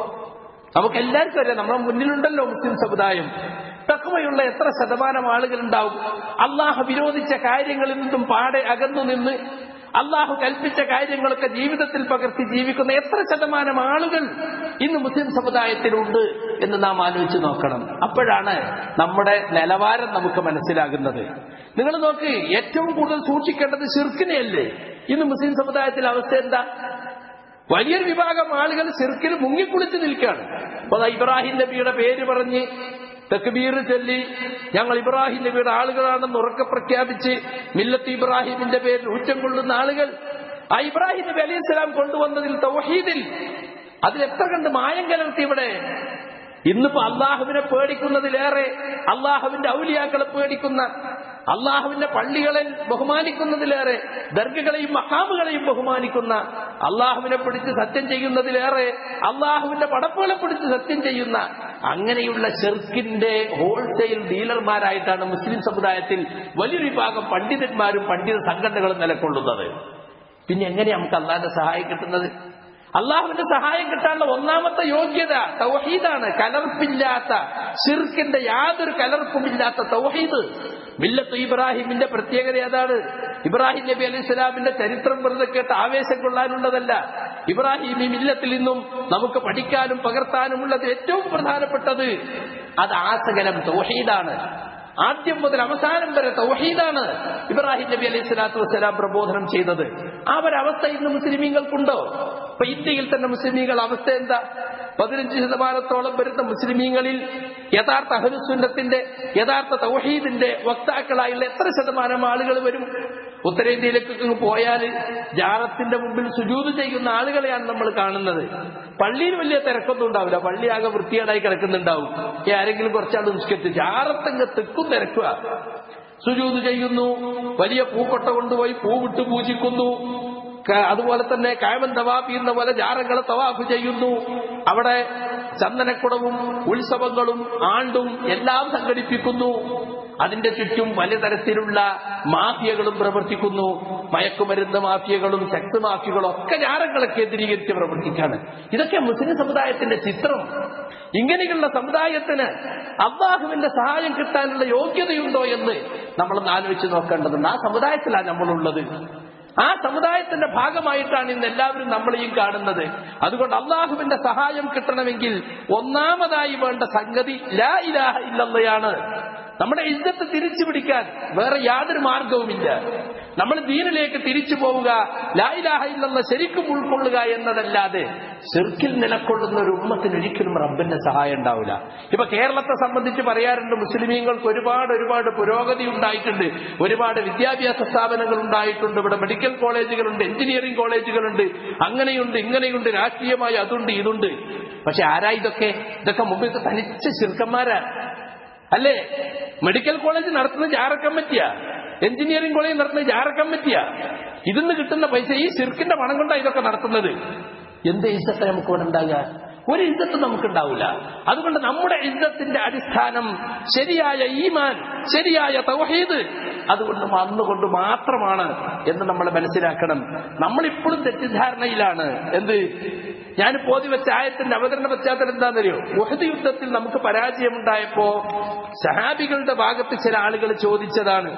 നമുക്ക് എല്ലാവർക്കും അറിയാം നമ്മുടെ മുന്നിലുണ്ടല്ലോ മുസ്ലിം സമുദായം തക്വയുള്ള എത്ര ശതമാനം ആളുകൾ ഉണ്ടാവും അള്ളാഹു വിരോധിച്ച കാര്യങ്ങളിൽ നിന്നും പാടെ അകന്നു നിന്ന് അള്ളാഹു കൽപ്പിച്ച കാര്യങ്ങളൊക്കെ ജീവിതത്തിൽ പകർത്തി ജീവിക്കുന്ന എത്ര ശതമാനം ആളുകൾ ഇന്ന് മുസ്ലിം സമുദായത്തിലുണ്ട് എന്ന് നാം ആലോചിച്ച് നോക്കണം അപ്പോഴാണ് നമ്മുടെ നിലവാരം നമുക്ക് മനസ്സിലാകുന്നത് നിങ്ങൾ നോക്ക് ഏറ്റവും കൂടുതൽ സൂക്ഷിക്കേണ്ടത് ശിർക്കിനെയല്ലേ ഇന്ന് മുസ്ലിം സമുദായത്തിലെ അവസ്ഥ എന്താ വലിയൊരു വിഭാഗം ആളുകൾ ചെറുക്കിൽ മുങ്ങിക്കുളിച്ച് നിൽക്കുകയാണ് അപ്പൊ ദാ ഇബ്രാഹിം നബിയുടെ പേര് പറഞ്ഞ് തെക്കുബീർ ചൊല്ലി ഞങ്ങൾ ഇബ്രാഹിം നബിയുടെ ആളുകളാണെന്ന് ഉറക്കെ പ്രഖ്യാപിച്ച് മില്ലത്ത് ഇബ്രാഹിമിന്റെ പേരിൽ ഊറ്റം കൊള്ളുന്ന ആളുകൾ ആ ഇബ്രാഹിം നബി അലൈഹി സ്വലാം കൊണ്ടുവന്നതിൽ തൗഹീദിൽ അതിൽ എത്ര കണ്ട് മായം കലർത്തി ഇവിടെ ഇന്നിപ്പോ അള്ളാഹുവിനെ പേടിക്കുന്നതിലേറെ അള്ളാഹുവിന്റെ ഔലിയാക്കളെ പേടിക്കുന്ന അള്ളാഹുവിന്റെ പള്ളികളെ ബഹുമാനിക്കുന്നതിലേറെ ദർഗകളെയും മഹാമുകളെയും ബഹുമാനിക്കുന്ന അള്ളാഹുവിനെ പിടിച്ച് സത്യം ചെയ്യുന്നതിലേറെ അള്ളാഹുവിന്റെ പടപ്പുകളെ പിടിച്ച് സത്യം ചെയ്യുന്ന അങ്ങനെയുള്ള ചെറുക്കിന്റെ ഹോൾസെയിൽ ഡീലർമാരായിട്ടാണ് മുസ്ലിം സമുദായത്തിൽ വലിയൊരു വിഭാഗം പണ്ഡിതന്മാരും പണ്ഡിത സംഘടനകളും നിലകൊള്ളുന്നത് പിന്നെ എങ്ങനെ നമുക്ക് അള്ളാഹിന്റെ സഹായം കിട്ടുന്നത് അള്ളാഹുവിന്റെ സഹായം കിട്ടാനുള്ള ഒന്നാമത്തെ യോഗ്യത തൗഹീദാണ് കലർപ്പില്ലാത്ത ഷിർക്കിന്റെ യാതൊരു കലർപ്പുമില്ലാത്ത തൗഹീദ് മില്ലത്ത് ഇബ്രാഹിമിന്റെ പ്രത്യേകത ഏതാണ് ഇബ്രാഹിം നബി അലൈഹി സ്വലാമിന്റെ ചരിത്രം വെറുതെ കേട്ട് ആവേശം കൊള്ളാനുള്ളതല്ല ഇബ്രാഹിം ഈ മില്ലത്തിൽ നിന്നും നമുക്ക് പഠിക്കാനും പകർത്താനുമുള്ളത് ഏറ്റവും പ്രധാനപ്പെട്ടത് അത് ആസകലം തൗഹീദാണ് ആദ്യം മുതൽ അവസാനം വരെ തൗഹീദാണ് ഇബ്രാഹിം നബി അലൈഹി സ്വലാത്തു വസ്സലാം പ്രബോധനം ചെയ്തത് ആ ഒരവസ്ഥ ഇന്ന് മുസ്ലിമീങ്ങൾക്കുണ്ടോ ഇപ്പൊ ഇന്ത്യയിൽ തന്നെ മുസ്ലിമീങ്ങൾ അവസ്ഥ എന്താ പതിനഞ്ച് ശതമാനത്തോളം വരുന്ന മുസ്ലിമീങ്ങളിൽ യഥാർത്ഥ അഹലുസുന്നത്തിന്റെ യഥാർത്ഥ തൗഹീദിന്റെ വക്താക്കളായുള്ള എത്ര ശതമാനം ആളുകൾ വരും ഉത്തരേന്ത്യയിലേക്ക് പോയാൽ ജാറത്തിന്റെ മുമ്പിൽ സുജൂത് ചെയ്യുന്ന ആളുകളെയാണ് നമ്മൾ കാണുന്നത് പള്ളിയിൽ വലിയ തിരക്കൊന്നും ഉണ്ടാവില്ല പള്ളി ആകെ വൃത്തികേടായി കിടക്കുന്നുണ്ടാവും ഈ ആരെങ്കിലും കുറച്ചാൾ നിഷ്കരിച്ച് ജാറത്തങ്ങ് തെക്കും തിരക്കുക സുജൂത് ചെയ്യുന്നു വലിയ പൂക്കൊട്ട കൊണ്ടുപോയി പൂവിട്ട് പൂജിക്കുന്നു ക- അതുപോലെ തന്നെ കായമൻ തവാഫ് ചെയ്യുന്ന പോലെ ജാറങ്ങളെ തവാഫ് ചെയ്യുന്നു അവിടെ ചന്ദനക്കുടവും ഉത്സവങ്ങളും ആണ്ടും എല്ലാം സംഘടിപ്പിക്കുന്നു അതിന്റെ ചുറ്റും പലതരത്തിലുള്ള മാഫിയകളും പ്രവർത്തിക്കുന്നു മയക്കുമരുന്ന് മാഫിയകളും സെക്സ് മാഫിയകളും ഒക്കെ ജാറങ്ങളെ കേന്ദ്രീകരിച്ച് പ്രവർത്തിക്കാണ് ഇതൊക്കെ മുസ്ലിം സമുദായത്തിന്റെ ചിത്രം ഇങ്ങനെയുള്ള സമുദായത്തിന് അള്ളാഹുവിന്റെ സഹായം കിട്ടാനുള്ള യോഗ്യതയുണ്ടോ എന്ന് നമ്മളൊന്ന് ആലോചിച്ച് നോക്കേണ്ടതുണ്ട് ആ സമുദായത്തിലാണ് നമ്മളുള്ളത് ആ സമുദായത്തിന്റെ ഭാഗമായിട്ടാണ് ഇന്ന് എല്ലാവരും നമ്മളെയും കാണുന്നത് അതുകൊണ്ട് അള്ളാഹുവിന്റെ സഹായം കിട്ടണമെങ്കിൽ ഒന്നാമതായി വേണ്ട സംഗതി ലാ ഇലാഹ ഇല്ലല്ലയാണ് നമ്മുടെ ഇജ്ജത്ത് തിരിച്ചു പിടിക്കാൻ വേറെ യാതൊരു മാർഗവുമില്ല നമ്മൾ ദീനിലേക്ക് തിരിച്ചു പോവുക ലാ ഇലാഹ ഇല്ലല്ല ശരിക്കും ഉൾക്കൊള്ളുക എന്നതല്ലാതെ ചെറുക്കിൽ നിലകൊള്ളുന്ന ഒരു ഉമ്മത്തിന് ഒരിക്കലും റബ്ബിന്റെ സഹായം ഉണ്ടാവില്ല ഇപ്പൊ കേരളത്തെ സംബന്ധിച്ച് പറയാറുണ്ട് മുസ്ലിമീങ്ങൾക്ക് ഒരുപാട് ഒരുപാട് പുരോഗതി ഉണ്ടായിട്ടുണ്ട് ഒരുപാട് വിദ്യാഭ്യാസ സ്ഥാപനങ്ങൾ ഉണ്ടായിട്ടുണ്ട് ഇവിടെ മെഡിക്കൽ കോളേജുകളുണ്ട് എഞ്ചിനീയറിംഗ് കോളേജുകളുണ്ട് അങ്ങനെയുണ്ട് ഇങ്ങനെയുണ്ട് രാഷ്ട്രീയമായി അതുണ്ട് ഇതുണ്ട് പക്ഷെ ആരാ ഇതൊക്കെ ഇതൊക്കെ മുമ്പ് തനിച്ച ശിർക്കന്മാരാ അല്ലേ മെഡിക്കൽ കോളേജ് നടത്തുന്ന ജാറ കമ്മിറ്റിയാ എഞ്ചിനീയറിംഗ് കോളേജ് നടത്തുന്ന ജാറ കമ്മിറ്റിയാ ഇതിന്ന് കിട്ടുന്ന പൈസ ഈ സിർക്കിന്റെ പണം കൊണ്ടാണ് ഇതൊക്കെ നടത്തുന്നത് എന്ത് ഇജ്ജത്തെ നമുക്ക് ഇവിടെ ഉണ്ടാകുക ഒരു ഇജ്ജത്ത് നമുക്കുണ്ടാവില്ല അതുകൊണ്ട് നമ്മുടെ ഇജ്ജത്തിന്റെ അടിസ്ഥാനം ശരിയായ ഈമാൻ ശരിയായ തൗഹീദ് അതുകൊണ്ട് വന്നുകൊണ്ട് മാത്രമാണ് എന്ന് നമ്മൾ മനസ്സിലാക്കണം നമ്മളിപ്പോഴും തെറ്റിദ്ധാരണയിലാണ് എന്ത് ഞാൻ പോതി വെച്ച ആയത്തിന്റെ അവതരണ പശ്ചാത്തലം എന്താണെന്നറിയോ ഉഹദ് യുദ്ധത്തിൽ നമുക്ക് പരാജയമുണ്ടായപ്പോ സഹാബികളുടെ ഭാഗത്ത് ചില ആളുകൾ ചോദിച്ചതാണ്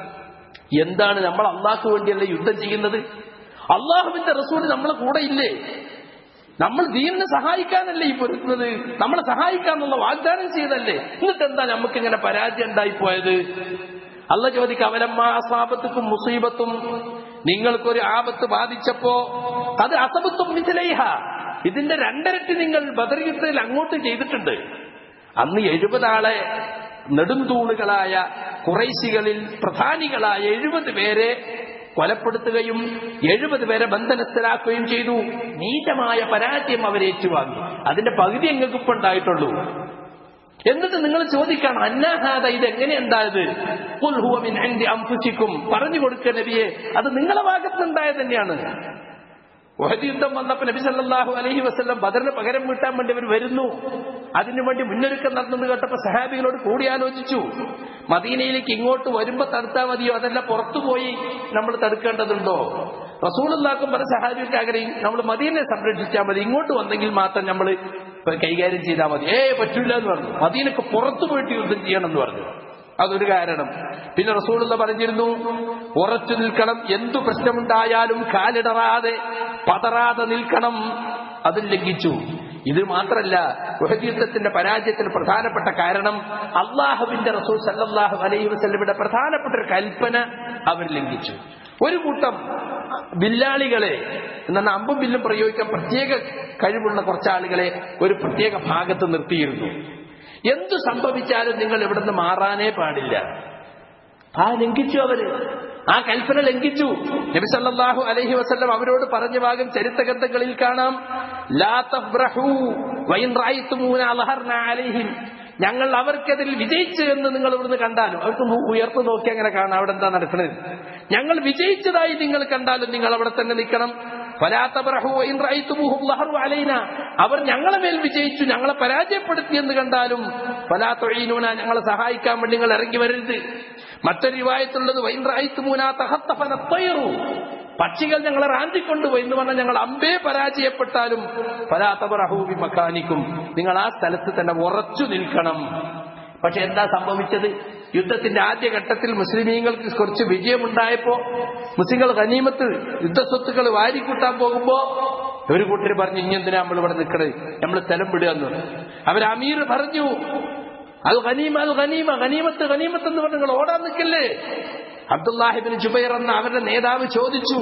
എന്താണ് നമ്മൾ അള്ളാഹ്ക്ക് വേണ്ടിയല്ലേ യുദ്ധം ചെയ്യുന്നത് അള്ളാഹുവിന്റെ റസൂൽ നമ്മളെ കൂടെ ഇല്ലേ നമ്മൾ ദീനിനെ സഹായിക്കാനല്ലേ ഈ പൊരുത്തുന്നത് നമ്മളെ സഹായിക്കാന്നുള്ള വാഗ്ദാനം ചെയ്തല്ലേ എന്നിട്ട് എന്താ നമുക്ക് ഇങ്ങനെ പരാജയം ഉണ്ടായിപ്പോയത് അല്ല ചോദിക്ക അവലമ്മ അസാപത്തുക്കും മുസീബത്തും നിങ്ങൾക്കൊരു ആപത്ത് ബാധിച്ചപ്പോ അത് അസബത്തും മിഥിലൈഹ ഇതിന്റെ രണ്ടരട്ടി നിങ്ങൾ ബദർ യുദ്ധത്തിൽ അങ്ങോട്ട് ചെയ്തിട്ടുണ്ട് അന്ന് എഴുപതാളെ നെടുന്തൂണുകളായ കുറൈശികളിൽ പ്രധാനികളായ എഴുപത് പേരെ കൊലപ്പെടുത്തുകയും എഴുപത് പേരെ ബന്ധനസ്ഥരാക്കുകയും ചെയ്തു നീചമായ പരാജയം അവരെ ഏറ്റുവാങ്ങി അതിന്റെ പകുതി എങ്ങൾക്ക് ഇപ്പൊ ഉണ്ടായിട്ടുള്ളൂ എന്നിട്ട് നിങ്ങൾ ചോദിക്കണം അന്നാഹാദ ഇത് എങ്ങനെ ഉണ്ടായത് ഖുൽ ഹുവ മിൻ ഇൻദി അൻഫുസിക്കും പറഞ്ഞു കൊടുക്കുക നബിയെ അത് നിങ്ങളെ ഭാഗത്ത് ഉണ്ടായത് തന്നെയാണ് ഉഹദ് യുദ്ധം വന്നപ്പോ നബി സല്ലല്ലാഹു അലൈഹി വസല്ലം ബദറിന് പകരം വീട്ടാൻ വേണ്ടി അവർ വരുന്നു അതിനുവേണ്ടി മുന്നൊരുക്കം നടന്നത് കേട്ടപ്പോ സഹാബികളോട് കൂടിയാലോചിച്ചു മദീനയിലേക്ക് ഇങ്ങോട്ട് വരുമ്പോ തടുത്താൽ മതിയോ അതല്ല പുറത്തുപോയി നമ്മൾ തടുക്കേണ്ടതുണ്ടോ റസൂലുള്ളാക്കും പല സഹാബികൾക്ക് ആഗ്രഹം നമ്മൾ മദീനെ സംരക്ഷിച്ചാൽ മതി ഇങ്ങോട്ട് വന്നെങ്കിൽ മാത്രം നമ്മൾ കൈകാര്യം ചെയ്താൽ മതി ഏ പറ്റൂല എന്ന് പറഞ്ഞു മദീനക്ക് പുറത്തു പോയിട്ട് യുദ്ധം ചെയ്യണം എന്ന് പറഞ്ഞു അതൊരു കാരണം പിന്നെ റസൂലുള്ള പറഞ്ഞിരുന്നു ഉറച്ചു നിൽക്കണം എന്തു പ്രശ്നമുണ്ടായാലും കാലിടറാതെ പതറാതെ നിൽക്കണം അത് ലംഘിച്ചു ഇത് മാത്രല്ല ഉഹദ് യുദ്ധത്തിന്റെ പരാജയത്തിന് പ്രധാനപ്പെട്ട കാരണം അള്ളാഹുവിന്റെ റസൂൽ സല്ലല്ലാഹു അലൈഹി വസല്ലമയുടെ പ്രധാനപ്പെട്ട ഒരു കൽപ്പന അവർ ലംഘിച്ചു ഒരു കൂട്ടം ബില്ലാളികളെ എന്നാൽ അമ്പും ബില്ലും പ്രയോഗിക്കാൻ പ്രത്യേക കഴിവുള്ള കുറച്ച് ആളുകളെ ഒരു പ്രത്യേക ഭാഗത്ത് നിർത്തിയിരുന്നു എന്തു സംഭവിച്ചാലും നിങ്ങൾ ഇവിടുന്ന് മാറാനേ പാടില്ല ആ ലംഘിച്ചു അവര് ആ കൽപ്പന ലംഘിച്ചു നബി സല്ലല്ലാഹു അലൈഹി വസല്ലം അവരോട് പറഞ്ഞ ഭാഗം ചരിത്ര ഗ്രന്ഥങ്ങളിൽ കാണാം ലാ തഫ്റഹു വൈൻ റഅയ്തുമൂന അൽഹർന അലൈഹിം ഞങ്ങൾ അവർക്കെതിരിൽ വിജയിച്ചു എന്ന് നിങ്ങൾ ഇവിടുന്ന് കണ്ടാലും അവർക്ക് മു- ഉയർന്നു നോക്കി അങ്ങനെ കാണാം അവിടെ എന്താ നടക്കുന്നത് ഞങ്ങൾ വിജയിച്ചതായി നിങ്ങൾ കണ്ടാലും നിങ്ങൾ അവിടെ തന്നെ നിൽക്കണം ഫലാത്തബ്രഹു വൈൻ റഅയ്തുമൂഹും ലഹറു അലൈന അവർ ഞങ്ങളെ മേൽ വിജയിച്ചു ഞങ്ങളെ പരാജയപ്പെടുത്തി എന്ന് കണ്ടാലും ഫലാത്തൊഴീനൂന ഞങ്ങളെ സഹായിക്കാൻ വേണ്ടി നിങ്ങൾ ഇറങ്ങി വരരുത് മറ്റൊരു റിവായത്തുള്ളത് വൈൻ റഅയ്തുമൂന തഹത്തഫന തയ്റു പക്ഷികൾ ഞങ്ങളെ റാഞ്ചിക്കൊണ്ടുപോയി എന്ന് പറഞ്ഞാൽ ഞങ്ങൾ അമ്പേ പരാജയപ്പെട്ടാലും പരാത്തബറഹൂബി മക്കാനിക്കും നിങ്ങൾ ആ സ്ഥലത്ത് തന്നെ ഉറച്ചു നിൽക്കണം പക്ഷെ എന്താ സംഭവിച്ചത് യുദ്ധത്തിന്റെ ആദ്യ ഘട്ടത്തിൽ മുസ്ലിമീങ്ങൾക്ക് കുറച്ച് വിജയമുണ്ടായപ്പോ മുസ്ലിങ്ങൾ ഖനീമത്ത് യുദ്ധസ്വത്തുക്കൾ വാരിക്കൂട്ടാൻ പോകുമ്പോ ഒരു കൂട്ടർ പറഞ്ഞു ഇനി എന്തിനാ നമ്മൾ ഇവിടെ നിൽക്കണത് നമ്മൾ സ്ഥലം വിടുക എന്ന് അവർ അമീർ പറഞ്ഞു അത് ഖനീമ അത് ഖനീമ ഖനീമത്ത് ഖനീമത്ത് എന്ന് പറഞ്ഞു നിങ്ങൾ ഓടാൻ നിൽക്കല്ലേ അബ്ദുല്ലാഹിബിൻ ജുബൈർ എന്ന അവരുടെ നേതാവ് ചോദിച്ചു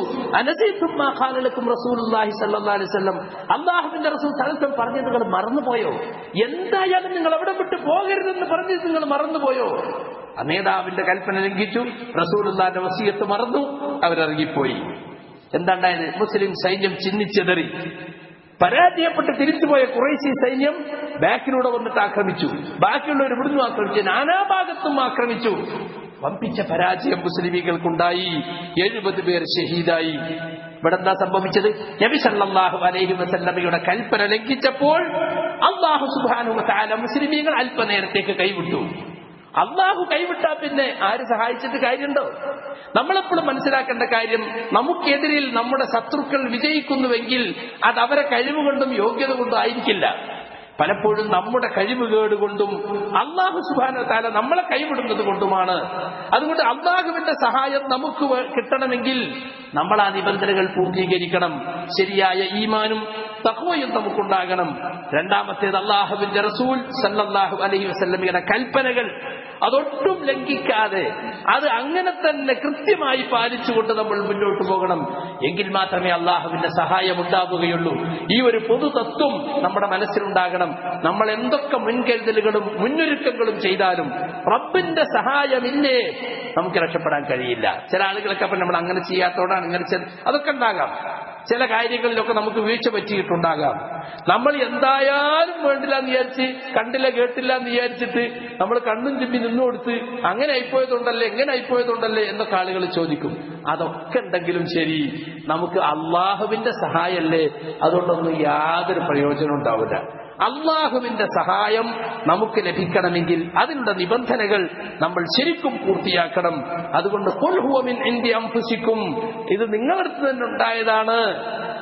അനസീത്തും റസൂലുള്ളാഹി സല്ലല്ലാഹു അലൈഹി വസല്ലം അള്ളാഹുവിന്റെ റസൂൽ സ്ഥലത്തും പറഞ്ഞത് നിങ്ങൾ മറന്നുപോയോ എന്തായാലും നിങ്ങൾ അവിടെ വിട്ട് പോകരുതെന്ന് പറഞ്ഞത് നിങ്ങൾ മറന്നുപോയോ ആ നേതാവിന്റെ കൽപ്പന ലംഘിച്ചു റസൂലുള്ളാന്റെ വസീയത്ത് മറന്നു അവരിറങ്ങിപ്പോയി എന്താണ്ടായത് മുസ്ലിം സൈന്യം ചിന്നിച്ചെതറി പരാജയപ്പെട്ട് തിരിച്ചുപോയ കുറേശ്ശി സൈന്യം ബാക്കിലൂടെ വന്നിട്ട് ആക്രമിച്ചു ബാക്കിയുള്ളവർ ഇവിടുന്ന് ആക്രമിച്ചു നാനാഭാഗത്തും ആക്രമിച്ചു വമ്പിച്ച പരാജയം മുസ്ലിമീകൾക്കുണ്ടായി എഴുപത് പേർ ഷഹീദായി ഇവിടെ എന്താ സംഭവിച്ചത് നബി സല്ലല്ലാഹു അലൈഹി വസല്ലമയുടെ കൽപ്പന ലംഘിച്ചപ്പോൾ അള്ളാഹു സുബ്ഹാനഹു വതആല മുസ്ലിമീങ്ങൾ അല്പനേരത്തേക്ക് കൈവിട്ടു അള്ളാഹു കൈവിട്ടാ പിന്നെ ആര് സഹായിച്ചിട്ട് കാര്യമുണ്ടോ നമ്മളെപ്പോഴും മനസ്സിലാക്കേണ്ട കാര്യം നമുക്കെതിരിൽ നമ്മുടെ ശത്രുക്കൾ വിജയിക്കുന്നുവെങ്കിൽ അത് അവരെ കഴിവുകൊണ്ടും യോഗ്യത കൊണ്ടും ആയിരിക്കില്ല പലപ്പോഴും നമ്മുടെ കഴിവുകേട് കൊണ്ടും അള്ളാഹു സുബാന താല നമ്മളെ കൈവിടുന്നത് കൊണ്ടുമാണ് അതുകൊണ്ട് അള്ളാഹുവിന്റെ സഹായം നമുക്ക് വേ- കിട്ടണമെങ്കിൽ നമ്മൾ ആ നിബന്ധനകൾ പൂർത്തീകരിക്കണം ശരിയായ ഈമാനും തഹ്വയും നമുക്കുണ്ടാകണം രണ്ടാമത്തേത് അള്ളാഹുവിന്റെ റസൂൽ സല്ലല്ലാഹു അലൈഹി വസല്ലമയുടെ കൽപ്പനകൾ അതൊട്ടും ലംഘിക്കാതെ അത് അങ്ങനെ തന്നെ കൃത്യമായി പാലിച്ചുകൊണ്ട് നമ്മൾ മുന്നോട്ട് പോകണം എങ്കിൽ മാത്രമേ അള്ളാഹുവിന്റെ സഹായം ഉണ്ടാവുകയുള്ളൂ ഈ ഒരു പൊതു തത്വം നമ്മുടെ മനസ്സിലുണ്ടാകണം നമ്മൾ എന്തൊക്കെ മുൻകരുതലുകളും മുന്നൊരുക്കങ്ങളും ചെയ്താലും റബ്ബിന്റെ സഹായമില്ലേ നമുക്ക് രക്ഷപ്പെടാൻ കഴിയില്ല ചില ആളുകളൊക്കെ അപ്പൊ നമ്മൾ അങ്ങനെ ചെയ്യാത്തോടാണ് ഇങ്ങനെ ചെയ്ത് അതൊക്കെ ഉണ്ടാകാം ചില കാര്യങ്ങളിലൊക്കെ നമുക്ക് വീഴ്ച പറ്റിയിട്ടുണ്ടാകാം നമ്മൾ എന്തായാലും വേണ്ടില്ല എന്ന് വിചാരിച്ച് കണ്ടില്ല കേട്ടില്ല എന്ന് വിചാരിച്ചിട്ട് നമ്മൾ കണ്ണും ചിമ്മി നിന്നു കൊടുത്ത് അങ്ങനെ ആയിപ്പോയതുണ്ടല്ലേ എങ്ങനെ ആയിപ്പോയതുണ്ടല്ലേ എന്നൊക്കെ ആളുകൾ ചോദിക്കും അതൊക്കെ ഉണ്ടെങ്കിലും ശരി നമുക്ക് അള്ളാഹുവിന്റെ സഹായമല്ലേ അതുകൊണ്ടൊന്നും യാതൊരു പ്രയോജനം ഉണ്ടാവില്ല അള്ളാഹുവിന്റെ സഹായം നമുക്ക് ലഭിക്കണമെങ്കിൽ അതിനുള്ള നിബന്ധനകൾ നമ്മൾ ശരിക്കും പൂർത്തിയാക്കണം അതുകൊണ്ട് കൊൽഹുവമിൻ ഇന്ത്യ അംഫുസിക്കും ഇത് നിങ്ങളടുത്ത് തന്നെ ഉണ്ടായതാണ്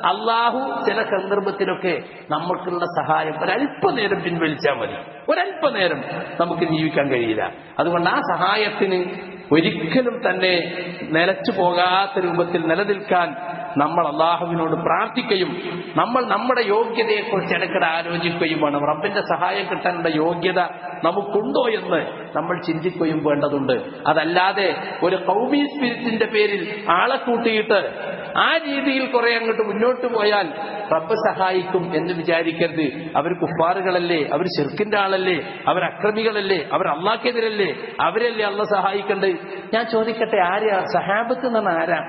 അള്ളാഹു ചില സന്ദർഭത്തിലൊക്കെ നമുക്കുള്ള സഹായം ഒരല്പനേരം പിൻവലിച്ചാൽ മതി ഒരല്പനേരം നമുക്ക് ജീവിക്കാൻ കഴിയില്ല അതുകൊണ്ട് ആ സഹായത്തിന് ഒരിക്കലും തന്നെ നിലച്ചു പോകാത്ത രൂപത്തിൽ നിലനിൽക്കാൻ നമ്മൾ അള്ളാഹുവിനോട് പ്രാർത്ഥിക്കുകയും നമ്മൾ നമ്മുടെ യോഗ്യതയെക്കുറിച്ച് ഇടയ്ക്കിടെ ആലോചിക്കുകയും വേണം റബ്ബിന്റെ സഹായം കിട്ടാനുള്ള യോഗ്യത നമുക്കുണ്ടോ എന്ന് നമ്മൾ ചിന്തിക്കുകയും വേണ്ടതുണ്ട് അതല്ലാതെ ഒരു കൗമി സ്പിരിറ്റിന്റെ പേരിൽ ആളെ കൂട്ടിയിട്ട് ആ രീതിയിൽ കുറെ അങ്ങോട്ട് മുന്നോട്ട് പോയാൽ റബ്ബ് സഹായിക്കും എന്ന് വിചാരിക്കരുത് അവർ കുഫാറുകളല്ലേ അവർ ചെറുക്കിന്റെ ആളല്ലേ അവർ അക്രമികളല്ലേ അവർ അള്ളാഹ്ക്കെതിരല്ലേ അവരല്ലേ അള്ള സഹായിക്കണ്ടേ ഞാൻ ചോദിക്കട്ടെ ആരാ സഹാബത്ത് എന്ന് പറഞ്ഞാൽ ആരാ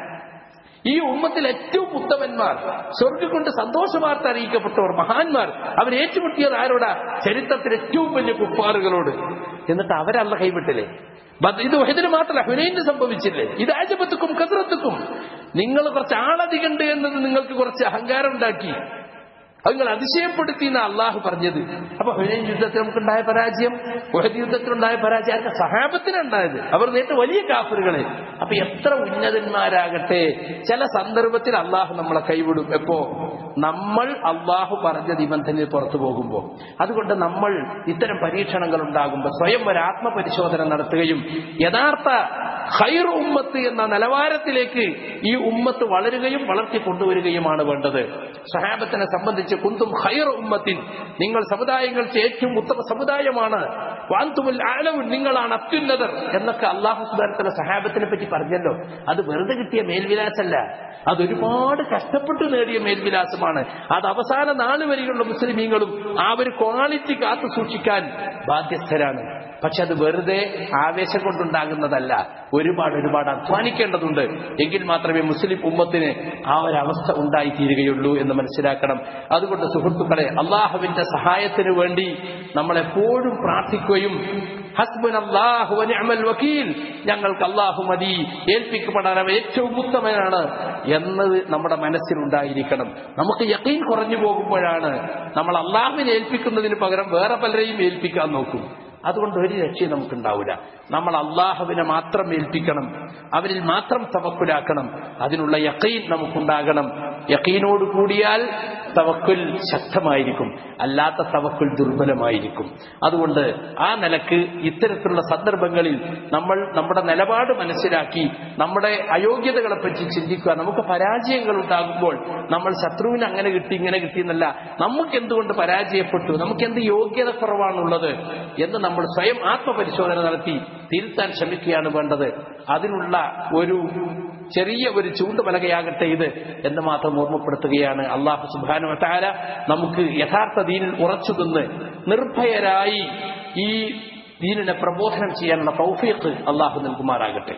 ഈ ഉമ്മത്തിൽ ഏറ്റവും ഉത്തമന്മാർ സ്വർഗം കൊണ്ട് സന്തോഷവാർത്ത അറിയിക്കപ്പെട്ടവർ മഹാന്മാർ അവർ ഏറ്റുമുട്ടിയത് ആരോടാ ചരിത്രത്തിൽ ഏറ്റവും വലിയ കുപ്പാറുകളോട് എന്നിട്ട് അവരല്ല കൈവിട്ടില്ലേ ബദ് ഇത് വഹദിന് മാത്രമല്ല ഹുനൈന് സംഭവിച്ചില്ലേ ഇത് ആജപത്തുക്കും കസറത്തുക്കും നിങ്ങൾ കുറച്ച് ആളധികണ്ട് എന്നത് നിങ്ങൾക്ക് കുറച്ച് അഹങ്കാരം ഉണ്ടാക്കി അത് നിങ്ങൾ അതിശയപ്പെടുത്തി എന്നാ അള്ളാഹു പറഞ്ഞത് അപ്പൊ ഹുനൈൻ യുദ്ധത്തിൽ നമുക്കുണ്ടായ പരാജയം വഹദ് യുദ്ധത്തിലുണ്ടായ പരാജയം ആർക്ക് സഹാബത്തിനുണ്ടായത് അവർ നേരിട്ട് വലിയ കാഫറുകളെ അപ്പൊ എത്ര ഉന്നതന്മാരാകട്ടെ ചില സന്ദർഭത്തിൽ അള്ളാഹു നമ്മളെ കൈവിടും എപ്പോ നമ്മൾ അള്ളാഹു പറഞ്ഞ നിബന്ധനയിൽ പുറത്തു പോകുമ്പോൾ അതുകൊണ്ട് നമ്മൾ ഇത്തരം പരീക്ഷണങ്ങൾ ഉണ്ടാകുമ്പോൾ സ്വയം ഒരു ആത്മപരിശോധന നടത്തുകയും യഥാർത്ഥ ഹൈർ ഉമ്മത്ത് എന്ന നിലവാരത്തിലേക്ക് ഈ ഉമ്മത്ത് വളരുകയും വളർത്തി കൊണ്ടുവരികയുമാണ് വേണ്ടത് സഹാബത്തിനെ സംബന്ധിച്ച് കുന്തും ഹൈർ ഉമ്മത്തിൻ നിങ്ങൾ സമുദായങ്ങൾക്ക് ഏറ്റവും ഉത്തമ സമുദായമാണ് വാന്തുമുൽ ആലവും നിങ്ങളാണ് അത്യുന്നതർ എന്നൊക്കെ അള്ളാഹു സുബാനത്തിലെ സഹാബത്തിനെ പറ്റി പറഞ്ഞല്ലോ അത് വെറുതെ കിട്ടിയ മേൽവിലാസല്ല അത് ഒരുപാട് കഷ്ടപ്പെട്ട് നേടിയ മേൽവിലാസമാണ് അത് അവസാന നാല് വരെയുള്ള മുസ്ലിമീങ്ങളും ആ ഒരു ക്വാളിറ്റി കാത്തു സൂക്ഷിക്കാൻ ബാധ്യസ്ഥരാണ് പക്ഷെ അത് വെറുതെ ആവേശം കൊണ്ടുണ്ടാകുന്നതല്ല ഒരുപാട് ഒരുപാട് അധ്വാനിക്കേണ്ടതുണ്ട് എങ്കിൽ മാത്രമേ മുസ്ലിം ഉമ്മത്തിന് ആ ഒരു അവസ്ഥ ഉണ്ടായിത്തീരുകയുള്ളൂ എന്ന് മനസ്സിലാക്കണം അതുകൊണ്ട് സുഹൃത്തുക്കളെ അള്ളാഹുവിന്റെ സഹായത്തിന് വേണ്ടി നമ്മൾ എപ്പോഴും പ്രാർത്ഥിക്കുകയും ഹസ്ബൻ അള്ളാഹു നിഅമൽ വക്കീൽ ഞങ്ങൾക്ക് അള്ളാഹു മതി ഏൽപ്പിക്കപ്പെടാൻ അവൻ ഏറ്റവും ഉത്തമനാണ് എന്നത് നമ്മുടെ മനസ്സിലുണ്ടായിരിക്കണം നമുക്ക് യക്കീൻ കുറഞ്ഞു പോകുമ്പോഴാണ് നമ്മൾ അള്ളാഹുവിനെ ഏൽപ്പിക്കുന്നതിന് പകരം വേറെ പലരെയും ഏൽപ്പിക്കാൻ നോക്കും അതുകൊണ്ട് ഒരു രക്ഷയും നമുക്കുണ്ടാവില്ല നമ്മൾ അള്ളാഹുവിനെ മാത്രം ഏൽപ്പിക്കണം അവരിൽ മാത്രം തവക്കുലാക്കണം അതിനുള്ള യക്കീൻ നമുക്കുണ്ടാകണം യക്കീനോട് കൂടിയാൽ തവക്കുൽ ശക്തമായിരിക്കും അല്ലാത്ത തവക്കുൽ ദുർബലമായിരിക്കും അതുകൊണ്ട് ആ നിലക്ക് ഇത്തരത്തിലുള്ള സന്ദർഭങ്ങളിൽ നമ്മൾ നമ്മുടെ നിലപാട് മനസ്സിലാക്കി നമ്മുടെ അയോഗ്യതകളെ പറ്റി ചിന്തിക്കുക നമുക്ക് പരാജയങ്ങൾ ഉണ്ടാകുമ്പോൾ നമ്മൾ ശത്രുവിന് അങ്ങനെ കിട്ടി ഇങ്ങനെ കിട്ടിയെന്നല്ല നമുക്ക് എന്തുകൊണ്ട് പരാജയപ്പെട്ടു നമുക്ക് എന്ത് യോഗ്യത കുറവാണുള്ളത് എന്ന് നമ്മൾ സ്വയം ആത്മപരിശോധന നടത്തി തിരുത്താൻ ശ്രമിക്കുകയാണ് വേണ്ടത് അതിനുള്ള ഒരു ചെറിയ ഒരു ചൂണ്ടുപലകയാകട്ടെ ഇത് എന്ന് മാത്രം ഓർമ്മപ്പെടുത്തുകയാണ് അള്ളാഹു സുബാനു വത്താര നമുക്ക് യഥാർത്ഥ ദീനിൽ ഉറച്ചു നിന്ന് നിർഭയരായി ഈ ദീനിനെ പ്രബോധനം ചെയ്യാനുള്ള തൗഫീഖ് അള്ളാഹു നൽകുമാറാകട്ടെ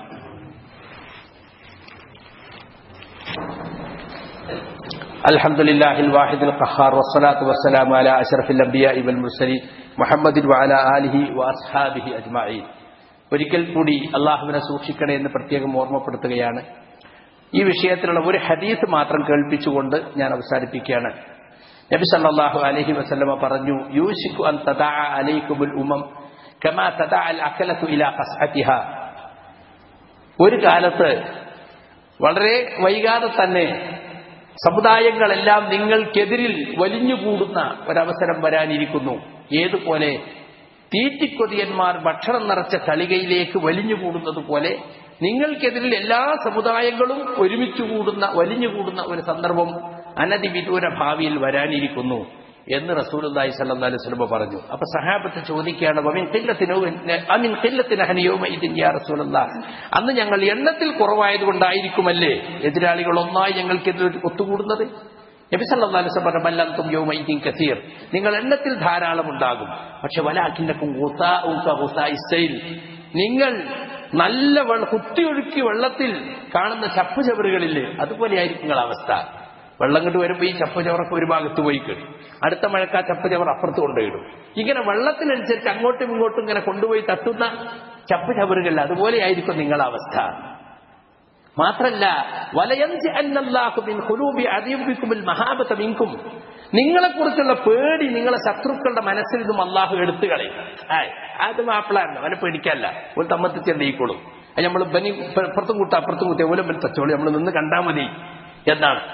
الحمد لله الواحد القهار والصلاة والسلام على أشرف الأنبياء والمرسلين محمد وعلى آله وأصحابه أجمعين ഒരിക്കൽ കൂടി അള്ളാഹുവിനെ സൂക്ഷിക്കണേ എന്ന് പ്രത്യേകം ഓർമ്മപ്പെടുത്തുകയാണ് ഈ വിഷയത്തിലുള്ള ഒരു ഹദീസ് മാത്രം കേൾപ്പിച്ചുകൊണ്ട് ഞാൻ അവസാനിപ്പിക്കുകയാണ് നബി സല്ലല്ലാഹു അലൈഹി വസല്ലമ പറഞ്ഞു യൂശിക്കു അൻ തദാ അലൈക്കുമുൽ ഉമം കമാ തദാ അൽ അക്കലത്തു ഇലാ ഖസ്അതിഹാ ഒരു കാലത്ത് വളരെ വൈകാതെ തന്നെ സമുദായങ്ങളെല്ലാം നിങ്ങൾക്കെതിരിൽ വലിഞ്ഞുകൂടുന്ന ഒരവസരം വരാനിരിക്കുന്നു ഏതുപോലെ തീറ്റിക്കൊതിയന്മാർ ഭക്ഷണം നിറച്ച തളികയിലേക്ക് വലിഞ്ഞുകൂടുന്നത് പോലെ നിങ്ങൾക്കെതിരിൽ എല്ലാ സമുദായങ്ങളും ഒരുമിച്ച് കൂടുന്ന വലിഞ്ഞുകൂടുന്ന ഒരു സന്ദർഭം അനധിവിദൂര ഭാവിയിൽ വരാനിരിക്കുന്നു എന്ന് റസൂലുല്ലാഹി സല്ലല്ലാഹു അലൈഹി വസല്ലം പറഞ്ഞു അപ്പൊ സഹാബത്ത് ചോദിക്കുകയാണ് വമിൻ ഖില്ലത്തിനോ അമിൻ ഖില്ലത്തിന ഹനിയോമ ഇതിൻ യാ റസൂലുള്ളാഹ് അന്ന് ഞങ്ങൾ എണ്ണത്തിൽ കുറവായതുകൊണ്ടായിരിക്കുമല്ലേ എതിരാളികൾ ഒന്നായി ഞങ്ങൾക്കെതിരെ ഒത്തുകൂടുന്നത് നബി സല്ലല്ലാഹു അലൈഹി വസല്ലം പറഞ്ഞു മല്ലന്തും യൗമൈദിൻ കസീർ നിങ്ങൾ എണ്ണത്തിൽ ധാരാളം ഉണ്ടാകും പക്ഷെ വലാക്കിന്നക്കും ഗുസാഉക ഗുസാഇസ്സൈൽ നിങ്ങൾ നല്ല വെള്ള കുത്തിയൊഴുക്കി വെള്ളത്തിൽ കാണുന്ന ചപ്പ് ചവറുകളില്ലേ അതുപോലെയായിരിക്കും നിങ്ങളുടെ അവസ്ഥ വെള്ളം കൊണ്ട് വരുമ്പോൾ ഈ ചപ്പ് ചവറൊക്കെ ഒരു ഭാഗത്ത് പോയി കിട്ടും അടുത്ത മഴക്ക് ആ ചപ്പ് ചവർ അപ്പുറത്ത് കൊണ്ടുപോയിടും ഇങ്ങനെ വെള്ളത്തിനനുസരിച്ച് അങ്ങോട്ടും ഇങ്ങോട്ടും ഇങ്ങനെ കൊണ്ടുപോയി തട്ടുന്ന ചപ്പ് ചവറുകളിൽ അതുപോലെയായിരിക്കും നിങ്ങളുടെ അവസ്ഥ മാത്രല്ല വലയഞ്ച് അന്നല്ലാഹുബിൻ ഹുലൂബി അതിയുബിക്കുമിൽ മഹാബത്ത മിങ്കും നിങ്ങളെക്കുറിച്ചുള്ള പേടി നിങ്ങളെ ശത്രുക്കളുടെ മനസ്സിൽ നിന്നും അള്ളാഹു എടുത്തു കളയും ആയ് അത് മാപ്പിളാണ് അവനെ പേടിക്കല്ല ഒരു തമ്മത്തിൽ ചെന്നീക്കോളും അത് നമ്മൾ ബനി ഇപ്പുറത്തും കൂട്ട അപ്പുറത്തും കൂട്ടിയ ഓലം തച്ചോളി നമ്മൾ നിന്ന് കണ്ടാൽ മതി എന്നാണ്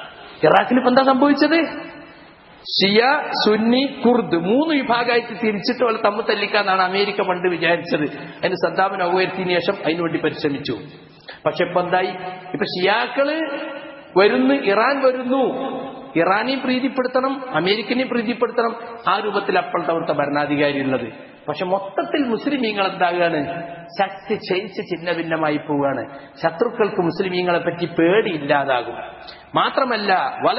ഇറാഖിൽ ഇപ്പൊ എന്താ സംഭവിച്ചത് ഷിയ സുന്നി കുർദ് മൂന്ന് വിഭാഗമായിട്ട് തിരിച്ചിട്ട് പോലെ തമ്മിൽ തല്ലിക്കാന്നാണ് അമേരിക്ക പണ്ട് വിചാരിച്ചത് അതിന് സദ്ദാമിന് ഉയർത്തിയതിനു ശേഷം അതിനുവേണ്ടി പരിശ്രമിച്ചു പക്ഷെ ഇപ്പൊ എന്തായി ഇപ്പൊ ഷിയാക്കള് വരുന്നു ഇറാൻ വരുന്നു ഇറാനെയും പ്രീതിപ്പെടുത്തണം അമേരിക്കനെയും പ്രീതിപ്പെടുത്തണം ആ രൂപത്തിൽ അപ്പോഴത്തെ അവിടുത്തെ ഭരണാധികാരി ഉള്ളത് പക്ഷെ മൊത്തത്തിൽ മുസ്ലിമീങ്ങൾ എന്താകുകയാണ് ശക്തി ക്ഷയിച്ച് ചിഹ്ന ഭിന്നമായി പോവുകയാണ് ശത്രുക്കൾക്ക് മുസ്ലിമീങ്ങളെ പറ്റി പേടിയില്ലാതാകും മാത്രമല്ല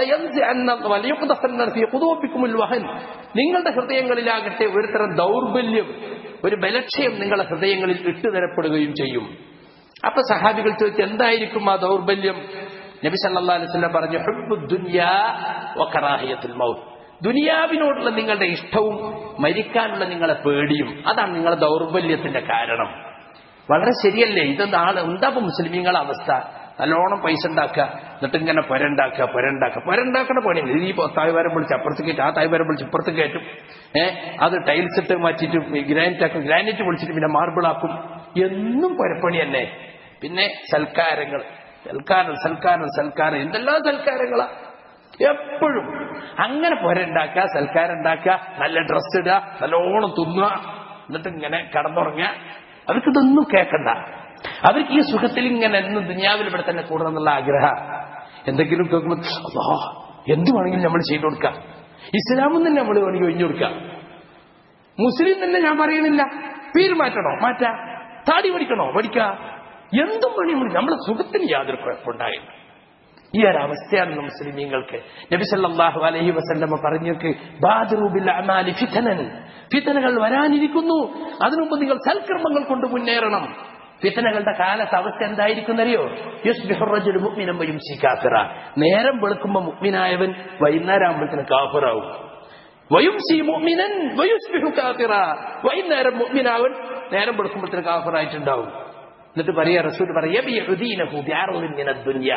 വലയുക്കുതഫിക്കുമുൽ വഹൻ നിങ്ങളുടെ ഹൃദയങ്ങളിലാകട്ടെ ഒരുതരം ദൗർബല്യം ഒരു ബലക്ഷയം നിങ്ങളുടെ ഹൃദയങ്ങളിൽ ഇട്ടുതരപ്പെടുകയും ചെയ്യും അപ്പൊ സഹാബികൾ ചോദിച്ചു എന്തായിരിക്കും ആ ദൗർബല്യം നബി സല്ലല്ലാഹു അലൈഹി വസല്ലം പറഞ്ഞു ഹുബ്ബു ദുനിയാ വകറാഹിയത്തുൽ മൗത്ത് ദുനിയാവിനോടുള്ള നിങ്ങളുടെ ഇഷ്ടവും മരിക്കാനുള്ള നിങ്ങളുടെ പേടിയും അതാണ് നിങ്ങളുടെ ദൗർബല്യത്തിന്റെ കാരണം വളരെ ശരിയല്ലേ ഇതെന്താ ആള് എന്താ ഇപ്പൊ മുസ്ലിമീങ്ങളെ അവസ്ഥ നല്ലോണം പൈസ ഉണ്ടാക്കുക എന്നിട്ട് ഇങ്ങനെ പുരണ്ടാക്കുക പുരണ്ടാക്കുക പുരണ്ടാക്കണ പണിയില്ല ഈ തായ്വാരം വിളിച്ച് അപ്പുറത്ത് കയറ്റും ആ തായ്വാരം വിളിച്ച് ഇപ്പുറത്ത് കയറ്റും ഏഹ് അത് ടൈൽസ് ഇട്ട് മാറ്റിയിട്ട് ഗ്രാനൈറ്റ് ആക്കും ഗ്രാനൈറ്റ് വിളിച്ചിട്ട് പിന്നെ മാർബിൾ ആക്കും എന്നും പുരപ്പണി തന്നെ പിന്നെ സൽക്കാരങ്ങൾ സൽക്കാരം സൽക്കാരം സൽക്കാരം എന്തെല്ലാം സൽക്കാരങ്ങളാ എപ്പോഴും അങ്ങനെ പുരണ്ടാക്കുക സൽക്കാരം ഉണ്ടാക്കുക നല്ല ഡ്രസ്സ് ഇടുക നല്ലോണം തിന്നുക എന്നിട്ട് ഇങ്ങനെ കടന്നുറങ്ങുക അവർക്ക് ഇതൊന്നും കേൾക്കണ്ട അവർക്ക് ഈ സുഖത്തിൽ ഇങ്ങനെ എന്ന് ദുനിയാവിൽ ഇവിടെ തന്നെ കൂടണം എന്നുള്ള ആഗ്രഹം എന്തെങ്കിലും കേൾക്കുമ്പോൾ അല്ലോ എന്ത് വേണമെങ്കിലും നമ്മൾ ചെയ്തു കൊടുക്കാം ഇസ്ലാമും തന്നെ നമ്മൾ വേണമെങ്കിൽ ഒഴിഞ്ഞു കൊടുക്കാം മുസ്ലിം തന്നെ ഞാൻ പറയുന്നില്ല പേര് മാറ്റണോ മാറ്റാ താടി പഠിക്കണോ പഠിക്ക എന്തും വേണമെങ്കിൽ നമ്മളെ സുഖത്തിന് യാതൊരു കുഴപ്പമുണ്ടായില്ല ഈ ഒരു അവസ്ഥയാണ് മുസ്ലിമീങ്ങൾക്ക് നബി സല്ലല്ലാഹു അലൈഹി വസല്ലമ പറഞ്ഞേക്ക് ബാദിറൂബിൽ അമാലി ഫിതനൻ ഫിതനകൾ വരാനിരിക്കുന്നു അതിനുമുമ്പ് നിങ്ങൾ സൽക്കർമ്മങ്ങൾ കൊണ്ട് മുന്നേറണം ഫിതനകളുടെ കാലത്ത് അവസ്ഥ എന്തായിരിക്കുന്നറിയോ യുസ്ബിഹു റജുലു മുഅ്മിനൻ വയുംസി കാഫിറ നേരം വെളുക്കുമ്പോൾ മുഅ്മിനായവൻ വൈകുന്നേരം ആകുമ്പോഴത്തേന് കാഫിറാവും വയുംസി മുഅ്മിനൻ വയുസ്ബിഹു കാഫിറ വൈകുന്നേരം മുഅ്മിനാവൻ നേരം വെളുക്കുമ്പോഴത്തേന് കാഫിറായിട്ടുണ്ടാവും എന്നിട്ട് പറയാ റസൂൽ പറയാ യബിഉദീനഹു ബിഅറദിൻ മിനദ് ദുനിയ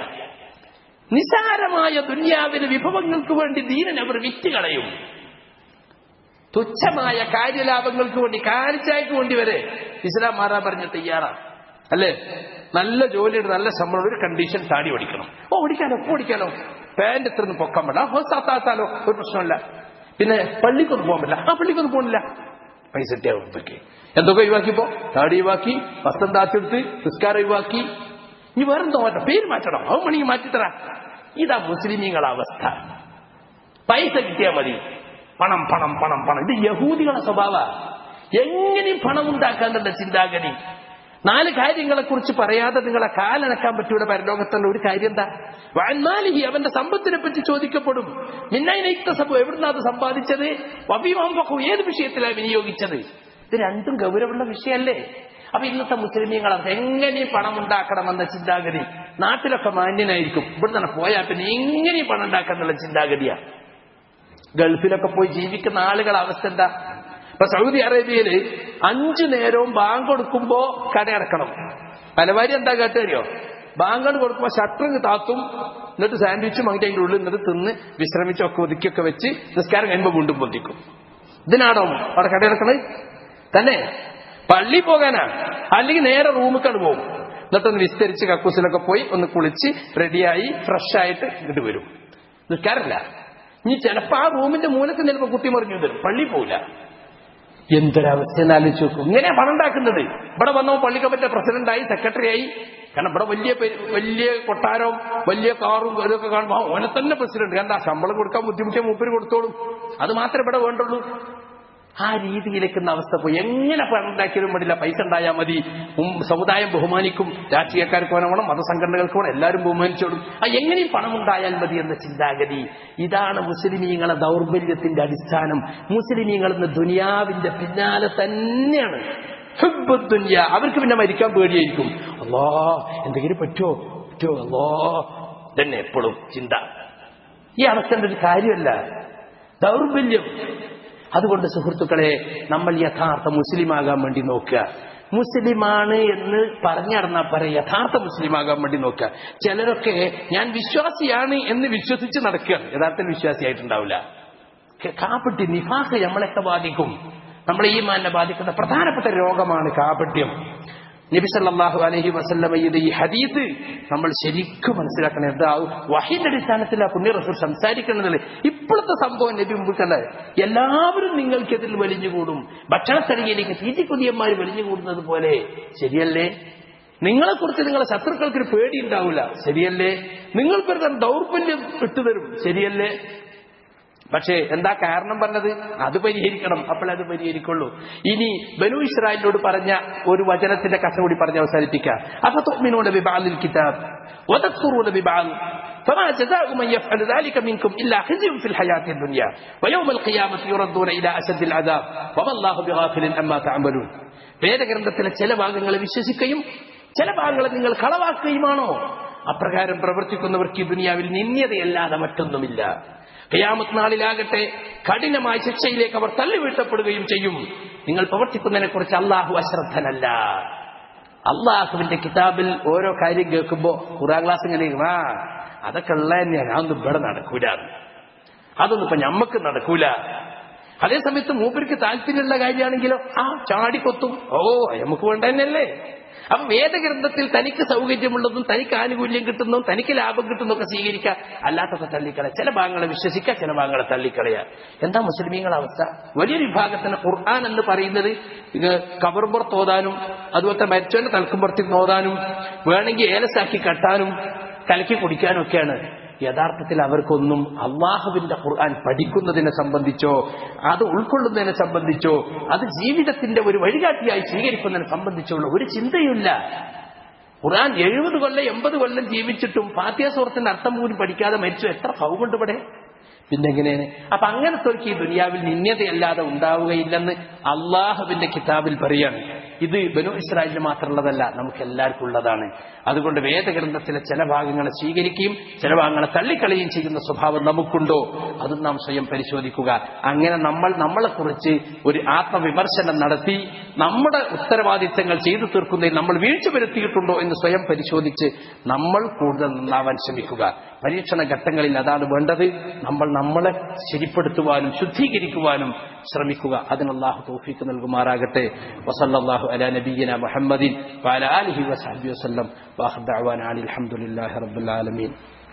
നിസാരമായ ദുന്യാവിന് വിഭവങ്ങൾക്ക് വേണ്ടി ദീനൻ അവർ വിറ്റ് കളയും തുച്ഛമായ കാര്യലാഭങ്ങൾക്ക് വേണ്ടി കാഴ്ചയ്ക്ക് വേണ്ടി വരെ ഇസ്ലാം മാറാൻ പറഞ്ഞ തയ്യാറാണ് അല്ലേ നല്ല ജോലിയുടെ നല്ല ശമ്പളം ഒരു കണ്ടീഷൻ താടി ഓടിക്കണം ഓ ഓടിക്കാലോ ഓടിക്കാലോ പാന്റ് എത്ര പൊക്കാൻ പറ്റില്ല ഹോ സാത്താത്താലോ ഒരു പ്രശ്നമില്ല പിന്നെ പള്ളിക്കൊന്നും പോകാൻ പറ്റില്ല ആ പള്ളിക്കൊന്നും പോകുന്നില്ല പൈസ കിട്ടിയാവുമ്പൊക്കെ എന്തൊക്കെ ഒഴിവാക്കിപ്പോ താടി ഒഴിവാക്കി വസ്ത്രം താച്ചെടുത്ത് നിസ്കാരം ഒഴിവാക്കി ഇനി വേറെന്തോ മാറ്റം പേര് മാറ്റണം അത് മണിക്ക് മാറ്റിത്തറ ഇതാ മുസ്ലിമീങ്ങളെ അവസ്ഥ പൈസ കിട്ടിയാൽ മതി പണം പണം പണം പണം ഇത് യഹൂദികളുടെ സ്വഭാവ എങ്ങനെയും പണം ഉണ്ടാക്കാന്നുള്ള ചിന്താഗതി നാല് കാര്യങ്ങളെ കുറിച്ച് പറയാതെ നിങ്ങളെ കാലനക്കാൻ പറ്റൂടെ പരലോകത്തുള്ള ഒരു കാര്യം എന്താ വാൻമാലിഹി അവന്റെ സമ്പത്തിനെ പറ്റി ചോദിക്കപ്പെടും മിന്നൈനൈക്ത സഭ എവിടുന്നാ അത് സമ്പാദിച്ചത് വബിമാമ്പക്കു ഏത് വിഷയത്തിലാണ് വിനിയോഗിച്ചത് ഇത് രണ്ടും ഗൗരവമുള്ള വിഷയമല്ലേ അപ്പൊ ഇന്നത്തെ മുസ്ലിമീങ്ങൾ അത് എങ്ങനെയും പണം ഉണ്ടാക്കണമെന്ന ചിന്താഗതി നാട്ടിലൊക്കെ മാന്യനായിരിക്കും ഇവിടെ തന്നെ പോയാൽ പിന്നെ എങ്ങനെയും പണം ഉണ്ടാക്കാന്നുള്ള ചിന്താഗതിയാ ഗൾഫിലൊക്കെ പോയി ജീവിക്കുന്ന ആളുകളുടെ അവസ്ഥ എന്താ ഇപ്പൊ സൗദി അറേബ്യയിൽ അഞ്ചു നേരവും ബാങ്ക് കൊടുക്കുമ്പോ കടയടക്കണം പലവാരി എന്താ കേട്ടറിയോ ബാങ്ക് കൊടുക്കുമ്പോ ഷട്ടറിങ് താത്തും എന്നിട്ട് സാൻഡ്വിച്ചും അങ്ങനെ അതിന്റെ ഉള്ളിൽ നിന്നിട്ട് തിന്ന് വിശ്രമിച്ചൊക്കെ ഒതുക്കിയൊക്കെ വെച്ച് നിസ്കാരം കഴിയുമ്പോൾ വീണ്ടും പൊന്തിക്കും ഇതിനാണോ അവിടെ കടയടക്കണത് തന്നെ പള്ളി പോകാനാ അല്ലെങ്കിൽ നേരെ റൂമിക്കാണ് പോകും എന്നിട്ടൊന്ന് വിസ്തരിച്ച് കക്കൂസിലൊക്കെ പോയി ഒന്ന് കുളിച്ച് റെഡിയായി ഫ്രഷ് ആയിട്ട് ഇങ്ങോട്ട് വരും നിൽക്കാറില്ല ഇനി ചിലപ്പോ ആ റൂമിന്റെ മൂലക്ക് ചിലപ്പോ കുത്തി മറിഞ്ഞു തരും പള്ളി പോവില്ല എന്തൊരവസ്ഥ ആലോചിച്ച് നോക്കും ഇങ്ങനെ പണം ഉണ്ടാക്കുന്നത് ഇവിടെ വന്നോ പള്ളിക്കപ്പറ്റ പ്രസിഡന്റായി സെക്രട്ടറി ആയി കാരണം ഇവിടെ വലിയ പെ- വലിയ കൊട്ടാരവും വലിയ കാറും ഇതൊക്കെ കാണുമ്പോൾ ആ, ഓനെ തന്നെ പ്രസിഡന്റ് കണ്ടാ ശമ്പളം കൊടുക്കാൻ ബുദ്ധിമുട്ടിയ മൂപ്പര് കൊടുത്തോളും അത് മാത്രമേ ഇവിടെ വേണ്ടുള്ളൂ ആ രീതിയിലേക്കുന്ന അവസ്ഥ പോയി എങ്ങനെ പണം ഉണ്ടാക്കിയാലും വേണ്ടില്ല പൈസ ഉണ്ടായാൽ മതി ഉം, സമുദായം ബഹുമാനിക്കും രാഷ്ട്രീയക്കാർക്ക് വേണം മതസംഘടനകൾക്ക് വേണം എല്ലാവരും ബഹുമാനിച്ചോളും ആ എങ്ങനെയും പണം ഉണ്ടായാൽ മതി എന്ന ചിന്താഗതി ഇതാണ് മുസ്ലിമീങ്ങളെ ദൗർബല്യത്തിന്റെ അടിസ്ഥാനം മുസ്ലിമീങ്ങൾ ഇന്ന് ദുനിയാവിന്റെ പിന്നാലെ തന്നെയാണ് ഹുബ്ബു ദുനിയ അവർക്ക് പിന്നെ മരിക്കാൻ പേടിയായിരിക്കും അല്ലോ എന്തെങ്കിലും പറ്റുമോ പറ്റുമോ അല്ലോ തന്നെ എപ്പോഴും ചിന്ത ഈ അവസ്ഥന്റെ ഒരു കാര്യമല്ല ദൗർബല്യം അതുകൊണ്ട് സുഹൃത്തുക്കളെ നമ്മൾ യഥാർത്ഥ മുസ്ലിമാകാൻ വേണ്ടി നോക്കുക മുസ്ലിമാണ് എന്ന് പറഞ്ഞിടന്നാ പറ യഥാർത്ഥ മുസ്ലിമാകാൻ വേണ്ടി നോക്കുക ചിലരൊക്കെ ഞാൻ വിശ്വാസിയാണ് എന്ന് വിശ്വസിച്ച് നടക്കുകയാണ് യഥാർത്ഥത്തിൽ വിശ്വാസിയായിട്ടുണ്ടാവില്ല ക- കാപ്പട്ടി നിഫാസ് നമ്മളെയൊക്കെ ബാധിക്കും നമ്മളെ ഈ മാനെ ബാധിക്കുന്ന പ്രധാനപ്പെട്ട രോഗമാണ് കാപട്യം നബി സല്ലല്ലാഹു അലൈഹി വസല്ലമയുടെ ഈ ഹദീസ് നമ്മൾ ശരിക്കും മനസ്സിലാക്കണം എന്താ വഹിന്റെ അടിസ്ഥാനത്തിൽ ആ പുണ്യ റസൂൽ സംസാരിക്കണമെന്നില്ല ഇപ്പോഴത്തെ സംഭവം നബി മുമ്പിട്ടല്ലേ എല്ലാവരും നിങ്ങൾക്കെതിൽ വലിഞ്ഞുകൂടും ഭക്ഷണസ്ഥലികയിലേക്ക് തീറ്റിക്കുതിയന്മാർ വലിഞ്ഞുകൂടുന്നത് പോലെ ശരിയല്ലേ നിങ്ങളെ കുറിച്ച് നിങ്ങളെ ശത്രുക്കൾക്ക് ഒരു പേടി ഉണ്ടാവില്ല ശരിയല്ലേ നിങ്ങൾക്ക് ഒരു തരം ദൗർബല്യം വിട്ടുതരും ശരിയല്ലേ പക്ഷേ എന്താ കാരണം പറഞ്ഞത് അത് പരിഹരിക്കണം അപ്പോൾ അത് പരിഹരിക്കുള്ളൂ ഇനി ബനു ഇസ്രായേലിനോട് പറഞ്ഞ ഒരു വചനത്തിന്റെ കഥ കൂടി പറഞ്ഞ് അവസാനിപ്പിക്കാം അഫത്തുമിനോട് വിബാലിൽ കിതാബ് وتكفرون ببعض فما جزاء من يفعل ذلك منكم إلا خزي في الحياة الدنيا ويوم القيامة يردون إلى أشد العذاب وما الله بغافل أما تعملون വേദഗ്രന്ഥത്തിലെ ചില ഭാഗങ്ങളെ വിശ്വസിക്കുകയും ചില ഭാഗങ്ങളെ നിങ്ങൾ കളവാക്കുകയുമാണോ അപ്രകാരം പ്രവർത്തിക്കുന്നവർക്ക് ഈ ദുനിയാവിൽ നിന്യതയല്ലാതെ മറ്റൊന്നുമില്ല കയാമത്ത് നാളിലാകട്ടെ കഠിനമായ ശിക്ഷയിലേക്ക് അവർ തള്ളിവീഴ്ത്തപ്പെടുകയും ചെയ്യും നിങ്ങൾ പ്രവർത്തിക്കുന്നതിനെ കുറിച്ച് അള്ളാഹു അശ്രദ്ധനല്ല അള്ളാഹുവിന്റെ കിതാബിൽ ഓരോ കാര്യം കേൾക്കുമ്പോ ഖുറാൻ ക്ലാസ് ഇങ്ങനെ ആ അതൊക്കെ ഉള്ള തന്നെയാണ് അതൊന്നും ഇവിടെ നടക്കൂല അതൊന്നും ഇപ്പൊ ഞമ്മക്ക് നടക്കൂല അതേസമയത്ത് മൂപ്പർക്ക് താല്പര്യമുള്ള കാര്യമാണെങ്കിലോ ആ ചാടിക്കൊത്തും ഓ നമുക്ക് വേണ്ട തന്നെയല്ലേ അപ്പൊ വേദഗ്രന്ഥത്തിൽ തനിക്ക് സൗകര്യമുള്ളതും തനിക്ക് ആനുകൂല്യം കിട്ടുന്നതും തനിക്ക് ലാഭം കിട്ടുന്നതൊക്കെ സ്വീകരിക്കുക അല്ലാത്തൊക്കെ തള്ളിക്കളയ ചില ഭാഗങ്ങളെ വിശ്വസിക്കുക ചില ഭാഗങ്ങളെ തള്ളിക്കളയുക എന്താ മുസ്ലിമീങ്ങളുടെ അവസ്ഥ വലിയൊരു വിഭാഗത്തിന് ഖുർആൻ എന്ന് പറയുന്നത് ഇത് കബർപുറത്ത് ഓതാനും അതുപോലത്തെ മരിച്ചവന്റെ തലക്കുമ്പുറത്തിൽ ഓതാനും വേണമെങ്കിൽ ഏലസാക്കി കെട്ടാനും കലക്കി കുടിക്കാനും ഒക്കെയാണ് യഥാർത്ഥത്തിൽ അവർക്കൊന്നും അള്ളാഹുവിന്റെ ഖുർആൻ പഠിക്കുന്നതിനെ സംബന്ധിച്ചോ അത് ഉൾക്കൊള്ളുന്നതിനെ സംബന്ധിച്ചോ അത് ജീവിതത്തിന്റെ ഒരു വഴികാട്ടിയായി സ്വീകരിക്കുന്നതിനെ സംബന്ധിച്ചോ ഉള്ള ഒരു ചിന്തയുമില്ല ഖുർആൻ എഴുപത് കൊല്ലം എൺപത് കൊല്ലം ജീവിച്ചിട്ടും ഫാത്തിയ സുഹൃത്തിന്റെ അർത്ഥം പോലും പഠിക്കാതെ മരിച്ചു എത്ര കൗമുണ്ട് ഇവിടെ പിന്നെ എങ്ങനെയാണ് അപ്പൊ അങ്ങനത്തെ ഒരു ഈ ദുനിയാവിൽ നിന്യതയല്ലാതെ ഉണ്ടാവുകയില്ലെന്ന് അള്ളാഹുവിന്റെ കിതാബിൽ പറയാണ് ഇത് ബനു ഇസ്രായേലിന് മാത്രമുള്ളതല്ല നമുക്ക് എല്ലാവർക്കും ഉള്ളതാണ് അതുകൊണ്ട് വേദഗ്രന്ഥത്തിലെ ചില ഭാഗങ്ങളെ സ്വീകരിക്കുകയും ചില ഭാഗങ്ങളെ തള്ളിക്കളയുകയും ചെയ്യുന്ന സ്വഭാവം നമുക്കുണ്ടോ അതും നാം സ്വയം പരിശോധിക്കുക അങ്ങനെ നമ്മൾ നമ്മളെക്കുറിച്ച് ഒരു ആത്മവിമർശനം നടത്തി നമ്മുടെ ഉത്തരവാദിത്തങ്ങൾ ചെയ്തു തീർക്കുന്നതിൽ നമ്മൾ വീഴ്ച വരുത്തിയിട്ടുണ്ടോ എന്ന് സ്വയം പരിശോധിച്ച് നമ്മൾ കൂടുതൽ നന്നാവാൻ ശ്രമിക്കുക പരീക്ഷണ ഘട്ടങ്ങളിൽ അതാണ് വേണ്ടത് നമ്മൾ നമ്മളെ ശരിപ്പെടുത്തുവാനും ശുദ്ധീകരിക്കുവാനും ശ്രമിക്കുക അതിന് അള്ളാഹു തൗഫീക്ക് നൽകുമാറാകട്ടെ വസല്ലാഹു അല നബീന മുഹമ്മദിൻ വാല ആലിഹി വസഹബി വസ്ലം വാഹ് ദഅവാന അനിൽ അൽഹംദുലില്ലാഹി റബ്ബിൽ ആലമീൻ